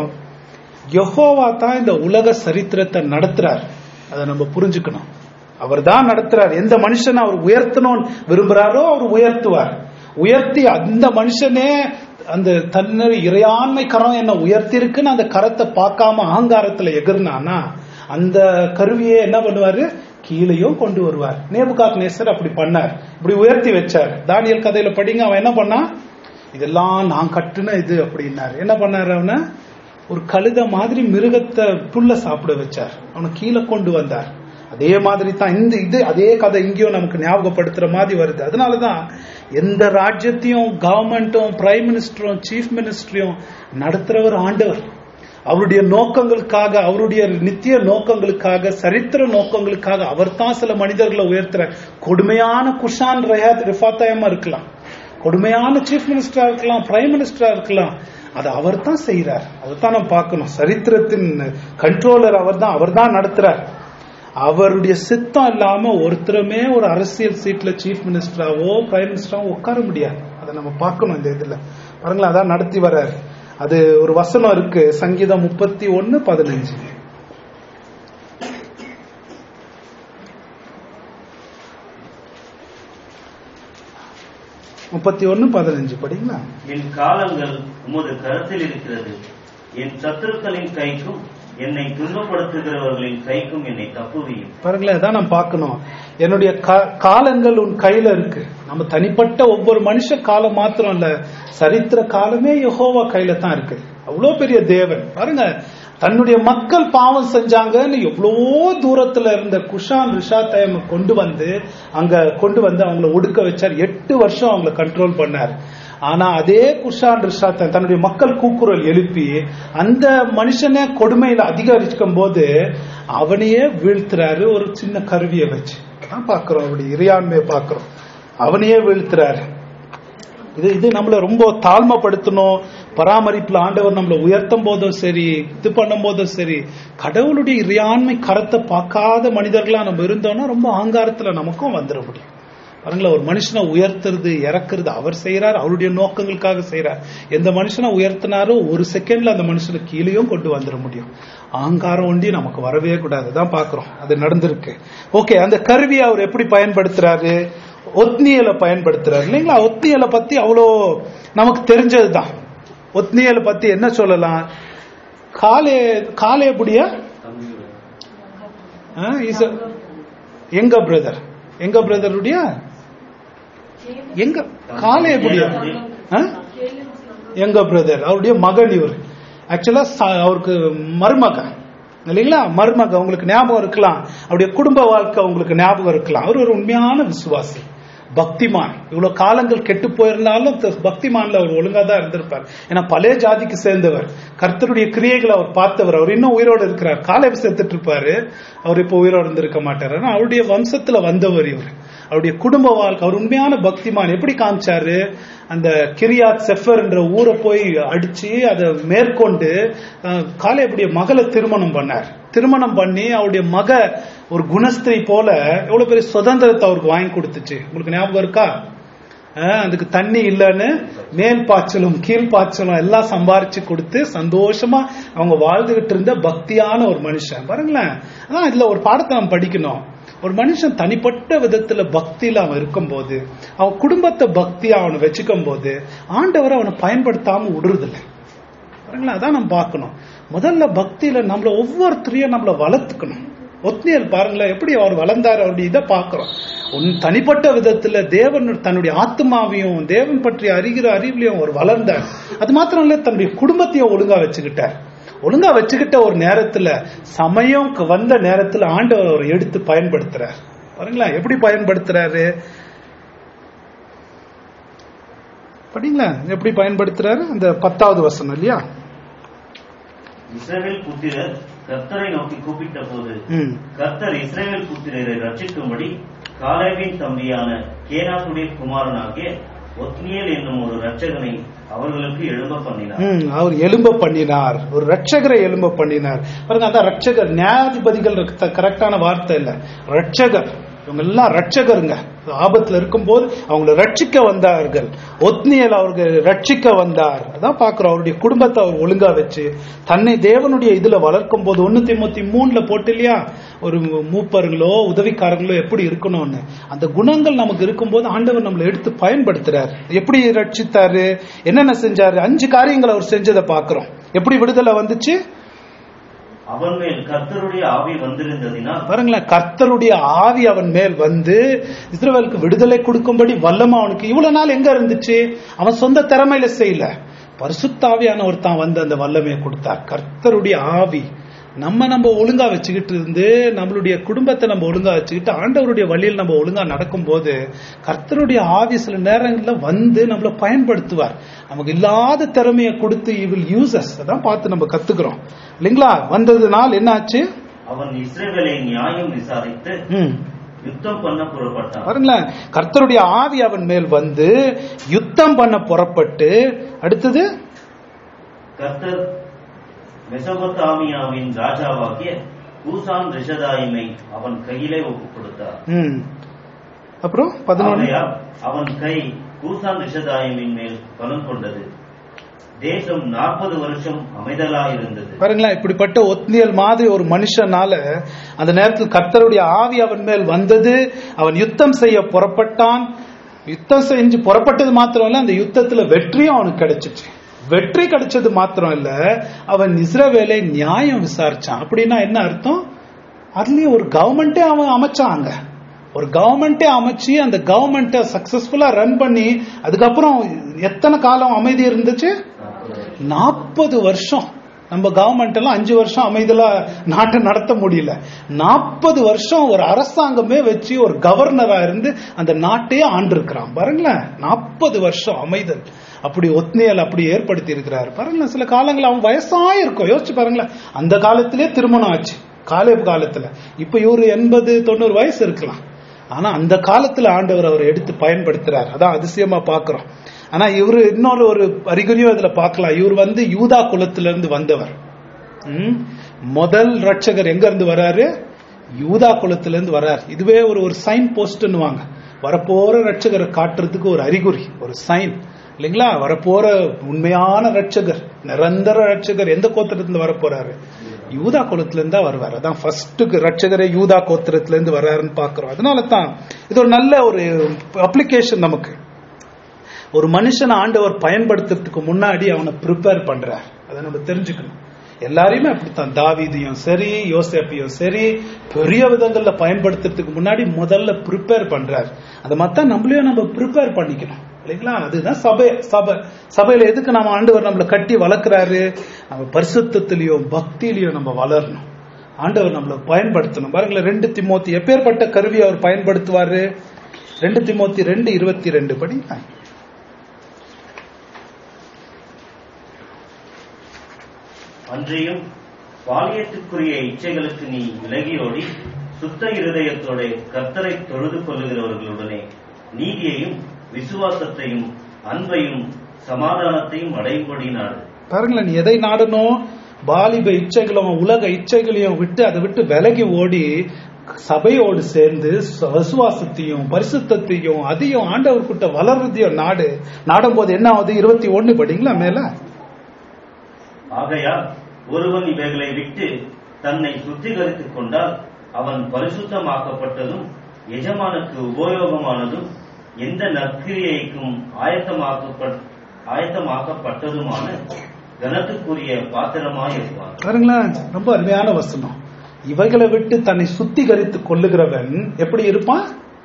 யெகோவா தான் இந்த உலக சரித்திரத்தை நடத்துறார் அதை நம்ம புரிஞ்சுக்கணும் அவர் தான் நடத்துறார் எந்த மனுஷனை அவர் உயர்த்தணும்னு விரும்புறாரோ அவர் உயர்த்துவார் உயர்த்தி அந்த மனுஷனே அந்த தன்னை இறையாண்மை கரம் என்ன உயர்த்தி இருக்குன்னு அந்த கரத்தை பார்க்காம அகங்காரத்துல எகிர்னானா அந்த கருவியை என்ன பண்ணுவாரு கீழையும் கொண்டு வருவார் நேபுகாத் நேசர் அப்படி பண்ணார் இப்படி உயர்த்தி வச்சார் தானியல் கதையில படிங்க அவன் என்ன பண்ணான் இதெல்லாம் நான் கட்டுன இது அப்படின்னாரு என்ன பண்ணாரு அவனை ஒரு கழுத மாதிரி மிருகத்தை புல்ல சாப்பிட வச்சார் அவனை கீழே கொண்டு வந்தார் அதே மாதிரி தான் இந்த இது அதே கதை இங்கேயும் நமக்கு ஞாபகப்படுத்துற மாதிரி வருது அதனாலதான் எந்த ராஜ்யத்தையும் கவர்மெண்ட்டும் பிரைம் மினிஸ்டரும் சீஃப் மினிஸ்டரையும் நடத்துறவர் ஆண்டவர் அவருடைய நோக்கங்களுக்காக அவருடைய நித்திய நோக்கங்களுக்காக சரித்திர நோக்கங்களுக்காக அவர் தான் சில மனிதர்களை உயர்த்துற கொடுமையான குஷான் ரயாத் ரிஃபாத்தாயமா இருக்கலாம் கொடுமையான சீஃப் மினிஸ்டரா இருக்கலாம் பிரைம் மினிஸ்டரா இருக்கலாம் அதை அவர் தான் செய்யறார் அதை தான் நம்ம பார்க்கணும் சரித்திரத்தின் கண்ட்ரோலர் அவர் தான் அவர் தான் நடத்துறார் அவருடைய சித்தம் இல்லாம ஒருத்தருமே ஒரு அரசியல் சீட்ல சீஃப் மினிஸ்டராவோ பிரைம் மினிஸ்டராவோ உட்கார முடியாது அதை நம்ம பார்க்கணும் இந்த இதுல பாருங்களேன் அதான் நடத்தி வர்றாரு அது ஒரு வசனம் இருக்கு சங்கீதம் முப்பத்தி ஒன்னு பதினஞ்சு முப்பத்தி ஒன்னு பதினஞ்சு படிங்களா என் காலங்கள் உமது கரத்தில் இருக்கிறது என் சத்துருக்களின் கைக்கும் என்னை துன்பப்படுத்துகிறவர்களின் கைக்கும் என்னை தப்புவியும் பாருங்களேன் அதான் நான் பார்க்கணும் என்னுடைய கா- காலங்கள் உன் கையில இருக்கு நம்ம தனிப்பட்ட ஒவ்வொரு மனுஷ காலம் மாத்திரம் இல்ல சரித்திர காலமே யெகோவா கையில தான் இருக்கு அவ்வளோ பெரிய தேவன் பாருங்க தன்னுடைய மக்கள் பாவம் செஞ்சாங்கன்னு எவ்வளவோ தூரத்துல இருந்த குஷான் ரிஷாத்தயம் கொண்டு வந்து அங்க கொண்டு வந்து அவங்கள ஒடுக்க வச்சார் எட்டு வருஷம் அவங்கள கண்ட்ரோல் பண்ணார் ஆனா அதே குஷான் ரிஷாத்தன் தன்னுடைய மக்கள் கூக்குரல் எழுப்பி அந்த மனுஷனே கொடுமையில அதிகரிக்கும் போது அவனையே வீழ்த்துறாரு ஒரு சின்ன கருவியை வச்சு அதான் பாக்குறோம் அப்படி இறையாண்மையை பாக்குறோம் அவனையே வீழ்த்துறாரு இது இது நம்மள ரொம்ப தாழ்மைப்படுத்தணும் பராமரிப்புல ஆண்டவர் நம்மளை உயர்த்தும் போதும் சரி இது பண்ணும் போதும் சரி கடவுளுடைய இறையாண்மை கரத்தை பார்க்காத மனிதர்களா நம்ம இருந்தோம்னா ரொம்ப அகங்காரத்துல நமக்கும் வந்துட முடியும் பாருங்களேன் ஒரு மனுஷனை உயர்த்துறது இறக்குறது அவர் செய்யறார் அவருடைய நோக்கங்களுக்காக செய்யறார் எந்த மனுஷனை உயர்த்தினாரோ ஒரு செகண்ட்ல அந்த மனுஷனை கீழேயும் கொண்டு வந்துட முடியும் அகங்காரம் ஒண்டி நமக்கு வரவே கூடாது தான் பாக்குறோம் அது நடந்திருக்கு ஓகே அந்த கருவியை அவர் எப்படி பயன்படுத்துறாரு ஒத்னியலை பயன்படுத்துறாரு இல்லைங்களா ஒத்னியலை பத்தி அவ்வளோ நமக்கு தெரிஞ்சதுதான் ஒத்னியலை பத்தி என்ன சொல்லலாம் காலே காலேபுடைய எங்க பிரதர் எங்க பிரதருடைய எங்க காலேபுடைய ஆ? எங்க பிரதர் அவருடைய மகன் இவர் ஆக்சுவலா அவருக்கு மருமகன் இல்லைங்களா மருமக உங்களுக்கு ஞாபகம் இருக்கலாம் அவருடைய குடும்ப வாழ்க்கை உங்களுக்கு ஞாபகம் இருக்கலாம் அவர் ஒரு உண்மையான விசுவாசி பக்திமான் இவ்வளவு காலங்கள் கெட்டு போயிருந்தாலும் த- பக்திமான்ல அவர் ஒழுங்கா தான் இருந்திருப்பார் ஏன்னா பழைய ஜாதிக்கு சேர்ந்தவர் கர்த்தருடைய கிரியைகளை அவர் பார்த்தவர் அவர் இன்னும் உயிரோடு இருக்கிறார் காலை செத்துட்டு இருப்பாரு அவர் இப்போ உயிரோடு இருந்திருக்க மாட்டார் ஆனா அவருடைய வம்சத்துல வந்தவர் இவர் அவருடைய குடும்ப வாழ்க்கை அவர் உண்மையான பக்திமான் எப்படி காமிச்சாரு அந்த கிரியாத் செஃபர் என்ற ஊரை போய் அடிச்சு அதை மேற்கொண்டு அஹ், காலேபுடைய மகளை திருமணம் பண்ணார் திருமணம் பண்ணி அவருடைய மக ஒரு குணஸ்திரி போல எவ்வளவு பெரிய சுதந்திரத்தை அவருக்கு வாங்கி கொடுத்துச்சு உங்களுக்கு ஞாபகம் இருக்கா அஹ், அதுக்கு தண்ணி இல்லைன்னு மேல் பாய்ச்சலும் கீழ் பாய்ச்சலும் எல்லாம் சம்பாரிச்சு கொடுத்து சந்தோஷமா அவங்க வாழ்ந்துகிட்டு இருந்த பக்தியான ஒரு மனுஷன் பாருங்களேன் அதான் இதுல ஒரு பாடத்தை நம்ம படிக்கணும் ஒரு மனுஷன் தனிப்பட்ட விதத்துல பக்தியில அவன் இருக்கும்போது அவன் குடும்பத்தை பக்தியா அவனை வச்சுக்கும் போது ஆண்டவர் அவனை பயன்படுத்தாம விடுறதில்லை பாருங்களா அதான் நம்ம பார்க்கணும் முதல்ல பக்தியில நம்மள ஒவ்வொருத்தரையும் நம்மள வளர்த்துக்கணும் ஒத்னியல் பாருங்களேன் எப்படி அவர் வளர்ந்தார் அவருடைய இதை பார்க்கிறோம் உன் தனிப்பட்ட விதத்துல தேவன் தன்னுடைய ஆத்மாவையும் தேவன் பற்றி அறிகிற அறிவிலையும் அவர் வளர்ந்தார் அது மாத்திரம் இல்ல தன்னுடைய குடும்பத்தையும் ஒழுங்கா வச்சுக்கிட்டார் ஒழுங்கா வச்சுக்கிட்ட ஒரு நேரத்துல சமயம் வந்த நேரத்துல ஆண்டவர் அவர் எடுத்து பயன்படுத்துறார் பாருங்களா எப்படி பயன்படுத்துறாரு படிங்களா எப்படி பயன்படுத்துறாரு அந்த பத்தாவது வசனம் இல்லையா இஸ்ரவேல் புத்திரர் கர்த்தரை நோக்கி கூப்பிட்ட போது ம் கர்த்தர் இஸ்ரவேல் புத்திரரை ரட்சிக்கும்படி காலேபின் தம்பியான கேனாத்துடைய குமாரனாகிய ஒத்னியேல் என்னும் ஒரு ரட்சகனை அவர்களுக்கு எழும்ப பண்ணினார் ம், அவர் எலும்ப பண்ணினார் ஒரு ரட்சகரை எலும்ப பண்ணினார் பாருங்க அதான் ரட்சகர் நியாயாதிபதிகள் கரெக்டான வார்த்தை இல்ல ரட்சகர் இவங்க எல்லாம் ரட்சகருங்க ஆபத்துல இருக்கும்போது அவங்களை ரட்சிக்க வந்தார்கள் ஒத்னியல் அவர்கள் ரட்சிக்க வந்தார் அதான் பாக்குறோம் அவருடைய குடும்பத்தை அவர் ஒழுங்கா வச்சு தன்னை தேவனுடைய இதுல வளர்க்கும் போது ஒன்னு திமுத்தி மூணுல போட்டு இல்லையா ஒரு மூப்பர்களோ உதவிக்காரங்களோ எப்படி இருக்கணும்னு அந்த குணங்கள் நமக்கு இருக்கும்போது ஆண்டவர் நம்மளை எடுத்து பயன்படுத்துறாரு எப்படி ரட்சித்தாரு என்னென்ன செஞ்சாரு அஞ்சு காரியங்கள் அவர் செஞ்சதை பாக்குறோம் எப்படி விடுதலை வந்துச்சு அவன் மேல் கர்த்தருடைய ஆவி வந்திருந்ததினால் பாருங்களேன் கர்த்தருடைய ஆவி அவன் மேல் வந்து இஸ்ரவேலுக்கு விடுதலை கொடுக்கும்படி வல்லமா அவனுக்கு இவ்வளவு நாள் எங்க இருந்துச்சு அவன் சொந்த திறமையில செய்யல பரிசுத்தாவியான ஒருத்தன் வந்து அந்த வல்லமையை கொடுத்தார் கர்த்தருடைய ஆவி நம்ம நம்ம ஒழுங்கா வச்சுக்கிட்டு இருந்து நம்மளுடைய குடும்பத்தை நம்ம ஒழுங்கா வச்சுக்கிட்டு ஆண்டவருடைய வழியில் நம்ம ஒழுங்கா நடக்கும்போது கர்த்தருடைய ஆவி சில நேரங்கள்ல வந்து நம்மளை பயன்படுத்துவார் நமக்கு இல்லாத திறமையை கொடுத்து இவில் யூசஸ் அதான் பார்த்து நம்ம கத்துக்கிறோம் இல்லைங்களா வந்ததுனால் என்னாச்சு அவன் இஸ்ரவேலை நியாயம் விசாரித்து ம் யுத்தம் பண்ண புறப்பட்டான் பாருங்களேன் கர்த்தருடைய ஆவி அவன் மேல் வந்து யுத்தம் பண்ண புறப்பட்டு அடுத்தது கர்த்தர் மெசபொத்தாமியாவின் ராஜாவாகிய கூசான் ரிஷதாயிமை அவன் கையிலே ஒப்புக் கொடுத்தார் ம் அப்புறம் பதினொன்று ஆகையால் அவன் கை கூசான் ரிஷதாயிமின் மேல் பலம் கொண்டது தேசம் நாற்பது வருஷம் அமைதலாயிருந்தது பாருங்களேன் இப்படிப்பட்ட ஒத்னியல் மாதிரி ஒரு மனுஷனால அந்த நேரத்தில் கர்த்தருடைய ஆவி அவன் மேல் வந்தது அவன் யுத்தம் செய்ய புறப்பட்டான் யுத்தம் செஞ்சு புறப்பட்டது மாத்திரம் இல்ல அந்த யுத்தத்துல வெற்றியும் அவனுக்கு கிடைச்சிச்சு வெற்றி கிடைச்சது மாத்திரம் இல்ல அவன் இஸ்ரவேலை நியாயம் விசாரிச்சான் அப்படின்னா என்ன அர்த்தம் அதுலயும் ஒரு கவர்மெண்டே அவன் அமைச்சாங்க ஒரு கவர்மெண்டே அமைச்சு அந்த கவர்மெண்ட்டை சக்சஸ்ஃபுல்லா ரன் பண்ணி அதுக்கப்புறம் எத்தனை காலம் அமைதி இருந்துச்சு நாற்பது வருஷம் நம்ம கவர்மெண்ட் எல்லாம் அஞ்சு வருஷம் அமைதலா நாட்டை நடத்த முடியல நாற்பது வருஷம் ஒரு அரசாங்கமே வச்சு ஒரு கவர்னரா இருந்து அந்த நாட்டையே ஆண்டிருக்கிறான் பாருங்களேன் நாற்பது வருஷம் அமைதல் அப்படி ஒத்னியல் அப்படி ஏற்படுத்தி இருக்கிறார் பாருங்களேன் சில காலங்கள் அவன் வயசாயிருக்கும் யோசிச்சு பாருங்களேன் அந்த காலத்திலே திருமணம் ஆச்சு காலேப் காலத்துல இப்ப இவரு எண்பது தொண்ணூறு வயசு இருக்கலாம் ஆனா அந்த காலத்துல ஆண்டவர் அவர் எடுத்து பயன்படுத்துறார் அதான் அதிசயமா பாக்குறோம் ஆனா இவரு இன்னொரு ஒரு அறிகுறியும் இதுல பார்க்கலாம் இவர் வந்து யூதா குலத்திலிருந்து வந்தவர் ம்? முதல் ரட்சகர் எங்க இருந்து வராரு யூதா குலத்திலிருந்து வரார் இதுவே ஒரு ஒரு சைன் போஸ்ட்னு வாங்க வரப்போற ரட்சகரை காட்டுறதுக்கு ஒரு அறிகுறி ஒரு சைன் இல்லைங்களா வரப்போற உண்மையான ரட்சகர் நிரந்தர ரட்சகர் எந்த கோத்திரத்திலிருந்து வரப்போறாரு யூதா குலத்திலிருந்து தான் வருவார் அதான் ஃபர்ஸ்ட் ரட்சகரே யூதா கோத்திரத்திலிருந்து வர்றாருன்னு பாக்குறோம் அதனால தான் இது ஒரு நல்ல ஒரு அப்ளிகேஷன் நமக்கு ஒரு மனுஷனை ஆண்டவர் பயன்படுத்துறதுக்கு முன்னாடி அவனை ப்ரிப்பேர் பண்றார் அதை நம்ம தெரிஞ்சுக்கணும் எல்லாரையுமே அப்படித்தான் தாவீதையும் சரி யோசேப்பையும் சரி பெரிய விதங்கள்ல பயன்படுத்துறதுக்கு முன்னாடி முதல்ல ப்ரிப்பேர் பண்றார் அதை மத்தான் நம்மளையும் நம்ம ப்ரிப்பேர் பண்ணிக்கணும் இல்லைங்களா அதுதான் சபை சபை சபையில எதுக்கு நம்ம ஆண்டவர் நம்மளை கட்டி வளர்க்குறாரு நம்ம பரிசுத்தத்திலையும் பக்தியிலையும் நம்ம வளரணும் ஆண்டவர் நம்மளை பயன்படுத்தணும் பாருங்களேன் ரெண்டு திமோத்தி எப்பேற்பட்ட கருவி அவர் பயன்படுத்துவாரு ரெண்டு திமோத்தி ரெண்டு இருபத்தி ரெண்டு படி அன்றியும் பாலியத்துக்குரிய இச்சைகளுக்கு நீ விலகியோடி சுத்த இருதயத்தோட கர்த்தரை தொழுது கொள்ளுகிறவர்களுடனே நீதியையும் விசுவாசத்தையும் அன்பையும் சமாதானத்தையும் அடையும்படி நாடு பாருங்களேன் நீ எதை நாடணும் வாலிப இச்சைகளும் உலக இச்சைகளையும் விட்டு அதை விட்டு விலகி ஓடி சபையோடு சேர்ந்து ச- விசுவாசத்தையும் பரிசுத்தத்தையும் அதையும் ஆண்டவர்கிட்ட வளர்றதையும் நாடு நாடும் போது என்ன ஆகுது இருபத்தி ஒண்ணு படிங்களா மேல ஆகையால் ஒருவன் இவைகளை விட்டு தன்னை சுத்திகரித்துக் கொண்டால் அவன் பரிசுத்தமாக்கப்பட்டதும் எஜமானுக்கு உபயோகமானதும் எந்த நற்கிரியைக்கும் ஆயத்தமாக்கப்பட் ஆயத்தமாக்கப்பட்டதுமான கனத்துக்குரிய பாத்திரமாயிருப்பான் பாருங்களேன் ரொம்ப அருமையான வசனம் இவைகளை விட்டு தன்னை சுத்திகரித்துக் கொள்ளுகிறவன் எப்படி இருப்பான்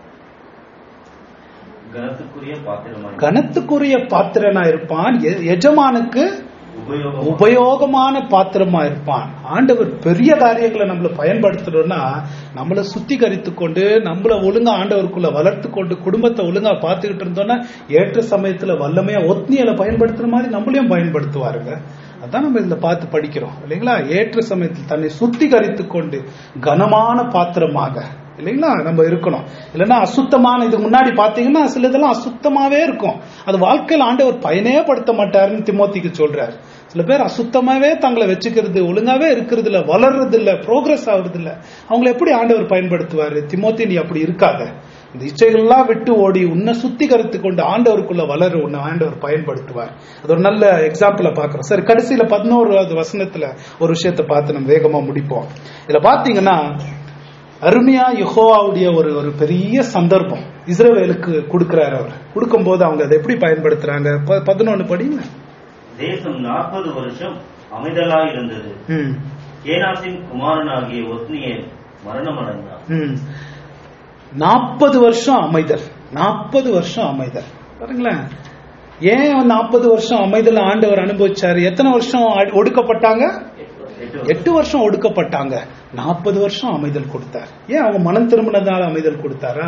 கனத்துக்குரிய பாத்திரமாய் கனத்துக்குரிய பாத்திரனா இருப்பான் எ- எஜமானுக்கு உபயோகம் உபயோகமான பாத்திரமா இருப்பான் ஆண்டவர் பெரிய காரியங்களை நம்மள பயன்படுத்தணும்னா நம்மள சுத்திகரித்து கொண்டு நம்மள ஒழுங்கா ஆண்டவருக்குள்ள வளர்த்து கொண்டு குடும்பத்தை ஒழுங்கா பார்த்துக்கிட்டு இருந்தோம்னா ஏற்ற சமயத்துல வல்லமையா ஒத்னியலை பயன்படுத்துற மாதிரி நம்மளையும் பயன்படுத்துவாருங்க அதான் நம்ம இதுல பார்த்து படிக்கிறோம் இல்லைங்களா ஏற்ற சமயத்தில் தன்னை சுத்திகரித்து கொண்டு கனமான பாத்திரமாக இல்லைங்களா நம்ம இருக்கணும் இல்லைன்னா அசுத்தமான இதுக்கு முன்னாடி பாத்தீங்கன்னா சில இதெல்லாம் அசுத்தமாவே இருக்கும் அது வாழ்க்கையில் ஆண்டவர் பயனே படுத்த மாட்டாருன்னு திமோத்திக்கு சொல்றாரு சில பேர் அசுத்தமாவே தங்களை வச்சுக்கிறது ஒழுங்காவே இருக்கிறது இல்ல வளர்றது இல்ல ப்ரோக்ரஸ் ஆகுறது இல்ல அவங்களை எப்படி ஆண்டவர் பயன்படுத்துவாரு திமோத்தி நீ அப்படி இருக்காத இந்த இச்சைகள்லாம் விட்டு ஓடி உன்னை சுத்திகரித்து கொண்டு ஆண்டவருக்குள்ள வளர உன்னை ஆண்டவர் பயன்படுத்துவார் அது ஒரு நல்ல எக்ஸாம்பிள பாக்குறோம் சரி கடைசியில பதினோராவது வசனத்துல ஒரு விஷயத்தை பார்த்து நம்ம வேகமா முடிப்போம் இதுல பாத்தீங்கன்னா அருமையா யெகோவாவுடைய ஒரு ஒரு பெரிய சந்தர்ப்பம் இஸ்ரவேலுக்கு கொடுக்கிறாரு அவர் கொடுக்கும்போது அவங்க அதை எப்படி பயன்படுத்துறாங்க ப- பதினொன்னு படிங்க தேசம் நாற்பது வருஷம் அமைதலாய் இருந்தது ம், கேனாசின் குமாரனாகிய ஒத்னியேல் மரணமடைந்தான் ம். நாற்பது வருஷம் அமைதல் நாற்பது வருஷம் அமைதல் பாருங்களேன் ஏன் நாற்பது வருஷம் அமைதல் ஆண்டவர் அனுபவிச்சாரு எத்தனை வருஷம் அ- ஒடுக்கப்பட்டாங்க எட்டு எட்டு வருஷம் ஒடுக்கப்பட்டாங்க நாற்பது வருஷம் அமைதல் கொடுத்தார் ஏன் அவங்க மனம் திரும்பினதால அமைதல் கொடுத்தாரா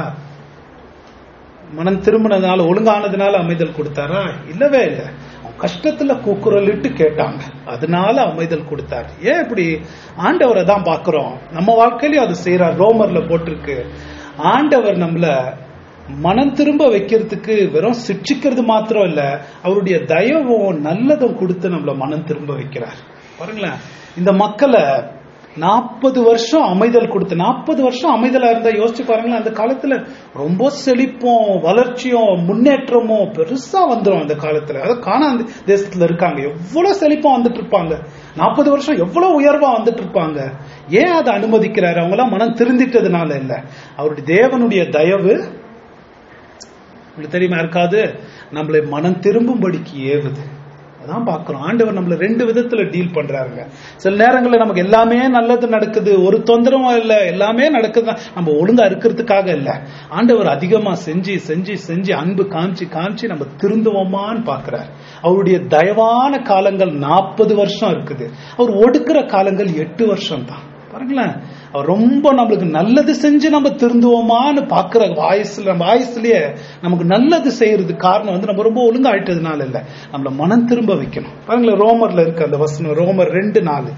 மனம் திரும்பினதால ஒழுங்கானதுனால அமைதல் கொடுத்தாரா இல்லவே இல்லை அவங்க கஷ்டத்துல கூக்குரலிட்டு கேட்டாங்க அதனால அமைதல் கொடுத்தார் ஏன் இப்படி ஆண்டவரை தான் பாக்குறோம் நம்ம வாழ்க்கையிலயும் அது செய்யறார் ரோமர்ல போட்டிருக்கு ஆண்டவர் நம்மள மனம் திரும்ப வைக்கிறதுக்கு வெறும் சிக்ஷிக்கிறது மாத்திரம் இல்ல அவருடைய தயவும் நல்லதும் கொடுத்து நம்மள மனம் திரும்ப வைக்கிறார் பாருங்களேன் இந்த மக்களை நாற்பது வருஷம் அமைதல் கொடுத்து நாற்பது வருஷம் அமைதலா இருந்தா யோசிச்சு பாருங்களேன் அந்த காலத்துல ரொம்ப செழிப்பும் வளர்ச்சியும் முன்னேற்றமும் பெருசா வந்துரும் அந்த காலத்துல அது காணா தேசத்துல இருக்காங்க எவ்வளவு செழிப்பா வந்துட்டு இருப்பாங்க நாற்பது வருஷம் எவ்வளவு உயர்வா வந்துட்டு இருப்பாங்க ஏன் அதை அனுமதிக்கிறாரு அவங்க எல்லாம் மனம் திருந்திட்டதுனால இல்ல அவருடைய தேவனுடைய தயவு உங்களுக்கு தெரியுமா இருக்காது நம்மளை மனம் திரும்பும்படிக்கு ஏவுது அதான் பார்க்கிறோம் ஆண்டவர் நம்மள ரெண்டு விதத்துல டீல் பண்றாருங்க சில நேரங்கள்ல நமக்கு எல்லாமே நல்லது நடக்குது ஒரு தொந்தரவும் இல்ல எல்லாமே நடக்குது நம்ம ஒழுங்கா இருக்கிறதுக்காக இல்ல ஆண்டவர் அதிகமா செஞ்சு செஞ்சு செஞ்சு அன்பு காமிச்சு காமிச்சு நம்ம திருந்துவோமான்னு பாக்குறாரு அவருடைய தயவான காலங்கள் நாற்பது வருஷம் இருக்குது அவர் ஒடுக்குற காலங்கள் எட்டு வருஷம் தான் பாருங்களேன் அவர் ரொம்ப நம்மளுக்கு நல்லது செஞ்சு நம்ம திருந்துவோமான்னு பாக்குற வாய்ஸ்ல நம்ம வாய்ஸ்லயே நமக்கு நல்லது செய்யறது காரணம் வந்து நம்ம ரொம்ப ஒழுங்காயிட்டதுனால இல்ல நம்மள மனம் திரும்ப வைக்கணும் பாருங்களேன் ரோமர்ல இருக்கு அந்த வசனம் ரோமர் ரெண்டு நாலு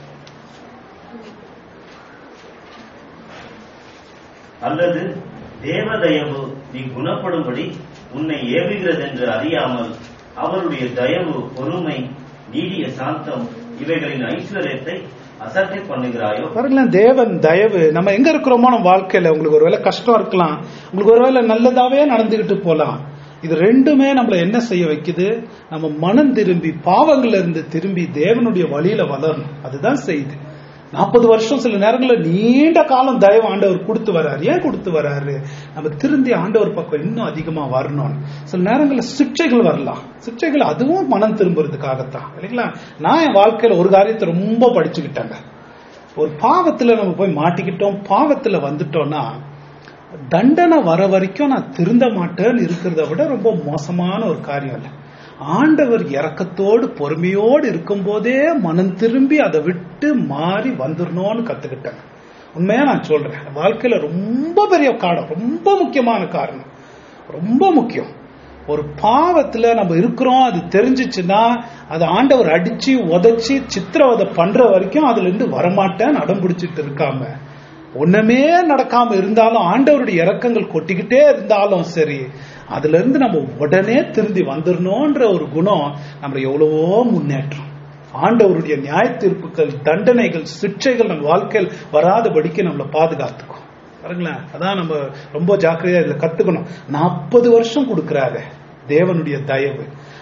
அல்லது தேவதயவு நீ குணப்படும்படி உன்னை ஏவுகிறதென்று அறியாமல் அவருடைய தயவு பொறுமை நீடிய சாந்தம் இவைகளின் ஐஸ்வர்யத்தை அசட்டை பண்ணுகிறாயோ பாருங்களேன் தேவன் தயவு நம்ம எங்க இருக்கிறோமோ நம்ம வாழ்க்கையில உங்களுக்கு ஒருவேளை கஷ்டம் இருக்கலாம் உங்களுக்கு ஒருவேளை நல்லதாவே நடந்துகிட்டு போலாம் இது ரெண்டுமே நம்மள என்ன செய்ய வைக்குது நம்ம மனம் திரும்பி பாவங்கள்ல இருந்து திரும்பி தேவனுடைய வழியில வளரணும் அதுதான் செய்யுது நாற்பது வருஷம் சில நேரங்களில் நீண்ட காலம் தயவு ஆண்டவர் கொடுத்து வர்றாரு ஏன் கொடுத்து வர்றாரு நம்ம திருந்தி ஆண்டவர் பக்கம் இன்னும் அதிகமா வரணும் சில நேரங்களில் சிக்ஷைகள் வரலாம் சிக்ஷைகள் அதுவும் மனம் திரும்புறதுக்காகத்தான் இல்லைங்களா நான் என் வாழ்க்கையில ஒரு காரியத்தை ரொம்ப படிச்சுக்கிட்டேங்க ஒரு பாவத்துல நம்ம போய் மாட்டிக்கிட்டோம் பாவத்துல வந்துட்டோம்னா தண்டனை வர வரைக்கும் நான் திருந்த மாட்டேன்னு இருக்கிறத விட ரொம்ப மோசமான ஒரு காரியம் இல்லை ஆண்டவர் இரக்கத்தோடு பொறுமையோடு இருக்கும்போதே மனம் திரும்பி அதை விட்டு மாறி வந்துடணும்னு கத்துக்கிட்டேன் உண்மையா நான் சொல்றேன் வாழ்க்கையில ரொம்ப பெரிய காரணம் ரொம்ப முக்கியமான காரணம் ரொம்ப முக்கியம் ஒரு பாவத்துல நம்ம இருக்கிறோம் அது தெரிஞ்சிச்சுன்னா அது ஆண்டவர் அடிச்சு உதைச்சு சித்திரவதை பண்ற வரைக்கும் அதுல இருந்து வரமாட்டேன்னு அடம் பிடிச்சிட்டு இருக்காம ஒண்ணுமே நடக்காம இருந்தாலும் ஆண்டவருடைய இறக்கங்கள் கொட்டிக்கிட்டே இருந்தாலும் சரி அதுல இருந்து நம்ம உடனே திருந்தி வந்துடணும்ன்ற ஒரு குணம் நம்மள எவ்வளவோ முன்னேற்றம் ஆண்டவருடைய நியாய தீர்ப்புகள் தண்டனைகள் சிக்ஷைகள் நம்ம வாழ்க்கையில் வராதபடிக்கு நம்மளை பாதுகாத்துக்கும் பாருங்களேன் அதான் நம்ம ரொம்ப ஜாக்கிரதையா இதுல கத்துக்கணும் நாற்பது வருஷம் கொடுக்கிறாரு தேவனுடைய தயவு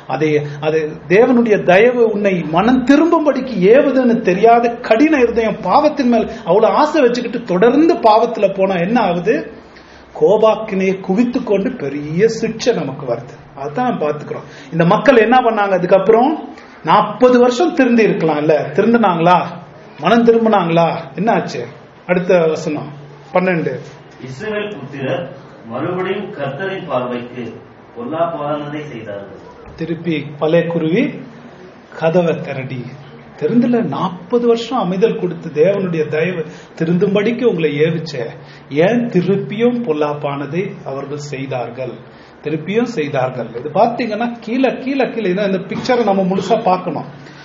அதை அது தேவனுடைய தயவு உன்னை மனம் திரும்பும்படிக்கு ஏவுதுன்னு தெரியாத கடின இருதயம் பாவத்தின் மேல் அவ்வளவு ஆசை வச்சுக்கிட்டு தொடர்ந்து பாவத்துல போனா என்ன ஆகுது கோபாக்கினையை குவித்து கொண்டு பெரிய சிக்ஷை நமக்கு வருது அதான் பார்த்துக்கிறோம் இந்த மக்கள் என்ன பண்ணாங்க அதுக்கப்புறம் நாற்பது வருஷம் திருந்தி இருக்கலாம்ல திருந்தினாங்களா மனம் திரும்பினாங்களா என்ன ஆச்சு அடுத்த வசனம் பன்னெண்டு இஸ்ரவேல் புத்திரர் மறுபடியும் கர்த்தரின் பார்வைக்கு பொல்லாப்பானதை செய்தார்கள் திருப்பி பழைய குருவி கதவை திரடி திருந்தல நாற்பது வருஷம் அமைதல் கொடுத்து தேவனுடைய தயவு திருந்தும்படிக்கு உங்களை ஏவிச்ச ஏன் திருப்பியும் பொல்லாப்பானதை அவர்கள் செய்தார்கள் திருப்பியும் செய்தார்கள் இது பார்த்தீங்கன்னா கீழே கீழே கீழே இதான் இந்த பிக்சரை நம்ம முழுசா பார்க்கணும்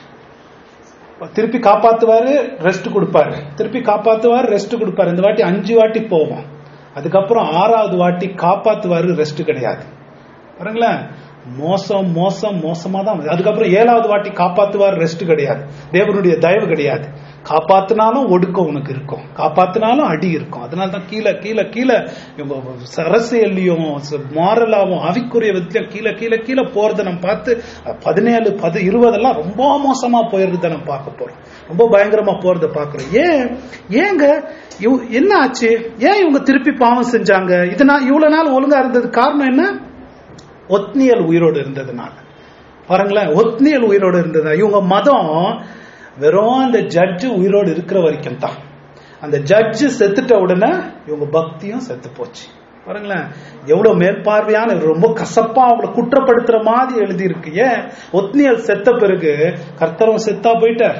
திருப்பி காப்பாத்துவாரு ரெஸ்ட் கொடுப்பாரு திருப்பி காப்பாத்துவாரு ரெஸ்ட் கொடுப்பாரு இந்த வாட்டி அஞ்சு வாட்டி போவோம் அதுக்கப்புறம் ஆறாவது வாட்டி காப்பாத்துவாரு ரெஸ்ட் கிடையாது பாருங்களேன் மோசம் மோசம் மோசமா தான் வருது. அதுக்கப்புறம் ஏழாவது வாட்டி காப்பாத்துவார் ரெஸ்ட் கிடையாது தேவனுடைய தயவு கிடையாது காப்பாத்தினாலும் ஒடுக்கம் உனக்கு இருக்கும் காப்பாத்தினாலும் அடி இருக்கும் அதனால தான் கீழே கீழே கீழே இவங்க அரசியல்லையும் மாரலாவும் ஆவிக்குரிய விதத்திலும் கீழே கீழே கீழே போறதை நம்ம பார்த்து பதினேழு பது இருபதெல்லாம் ரொம்ப மோசமா போயிருந்ததை நம்ம பார்க்க போறோம் ரொம்ப பயங்கரமா போறதை பார்க்கிறோம் ஏன் ஏங்க இவ- என்ன ஆச்சு ஏன் இவங்க திருப்பி பாவம் செஞ்சாங்க இது நான் இவ்வளவு நாள் ஒழுங்கா இருந்தது காரணம் என்ன ஒத்னியல் உயிரோடு இருந்ததுனால பாருங்களேன் ஒத்னியல் உயிரோடு இருந்தது இவங்க மதம் வெறும் அந்த ஜட்ஜு உயிரோடு இருக்கிற வரைக்கும் தான் அந்த ஜட்ஜு செத்துட்ட உடனே இவங்க பக்தியும் செத்து போச்சு பாருங்களேன் எவ்வளவு மேற்பார்வையான ரொம்ப கசப்பா அவங்கள குற்றப்படுத்துற மாதிரி எழுதி இருக்கு ஏன் ஒத்னியல் செத்த பிறகு கர்த்தரும் செத்தா போயிட்டார்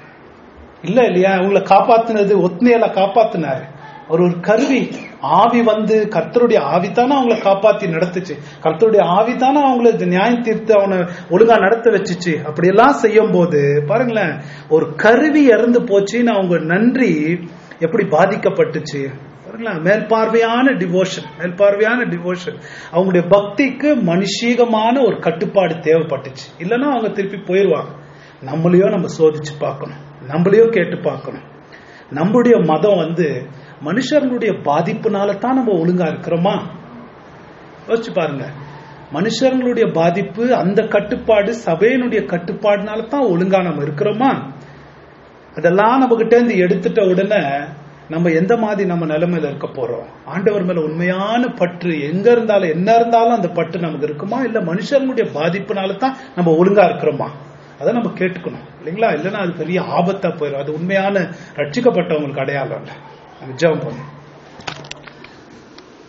இல்ல இல்லையா உங்களை காப்பாத்துனது ஒத்னியலை காப்பாத்துனாரு அவர் ஒரு கருவி ஆவி வந்து கர்த்தருடைய ஆவி தானே அவங்கள காப்பாத்தி நடத்துச்சு கர்த்தருடைய ஆவி தானே அவங்கள இது நியாயம் தீர்த்து அவனை ஒழுங்கா நடத்த வச்சுச்சு அப்படியெல்லாம் செய்யும் போது பாருங்களேன் ஒரு கருவி இறந்து போச்சுன்னு அவங்க நன்றி எப்படி பாதிக்கப்பட்டுச்சு பாருங்களேன் மேற்பார்வையான டிவோஷன் மேற்பார்வையான டிவோஷன் அவங்களுடைய பக்திக்கு மனுஷீகமான ஒரு கட்டுப்பாடு தேவைப்பட்டுச்சு இல்லைன்னா அவங்க திருப்பி போயிடுவாங்க நம்மளையும் நம்ம சோதிச்சு பார்க்கணும் நம்மளையும் கேட்டு பார்க்கணும் நம்முடைய மதம் வந்து மனுஷர்களுடைய பாதிப்புனால தான் நம்ம ஒழுங்கா இருக்கிறோமா யோசிச்சு பாருங்க மனுஷர்களுடைய பாதிப்பு அந்த கட்டுப்பாடு சபையினுடைய கட்டுப்பாடுனால தான் ஒழுங்கா நம்ம இருக்கிறோமா அதெல்லாம் நம்ம கிட்ட இருந்து எடுத்துட்ட உடனே நம்ம எந்த மாதிரி நம்ம நிலைமையில இருக்க போறோம் ஆண்டவர் மேல உண்மையான பற்று எங்க இருந்தாலும் என்ன இருந்தாலும் அந்த பற்று நமக்கு இருக்குமா இல்ல மனுஷர்களுடைய பாதிப்புனால தான் நம்ம ஒழுங்கா இருக்கிறோமா அதை நம்ம கேட்டுக்கணும் இல்லைங்களா இல்லைன்னா அது பெரிய ஆபத்தா போயிடும் அது உண்மையான ரட்சிக்கப்பட்டவங்களுக்கு அடையாளம் இல்லை ஜெபம் பண்ணும்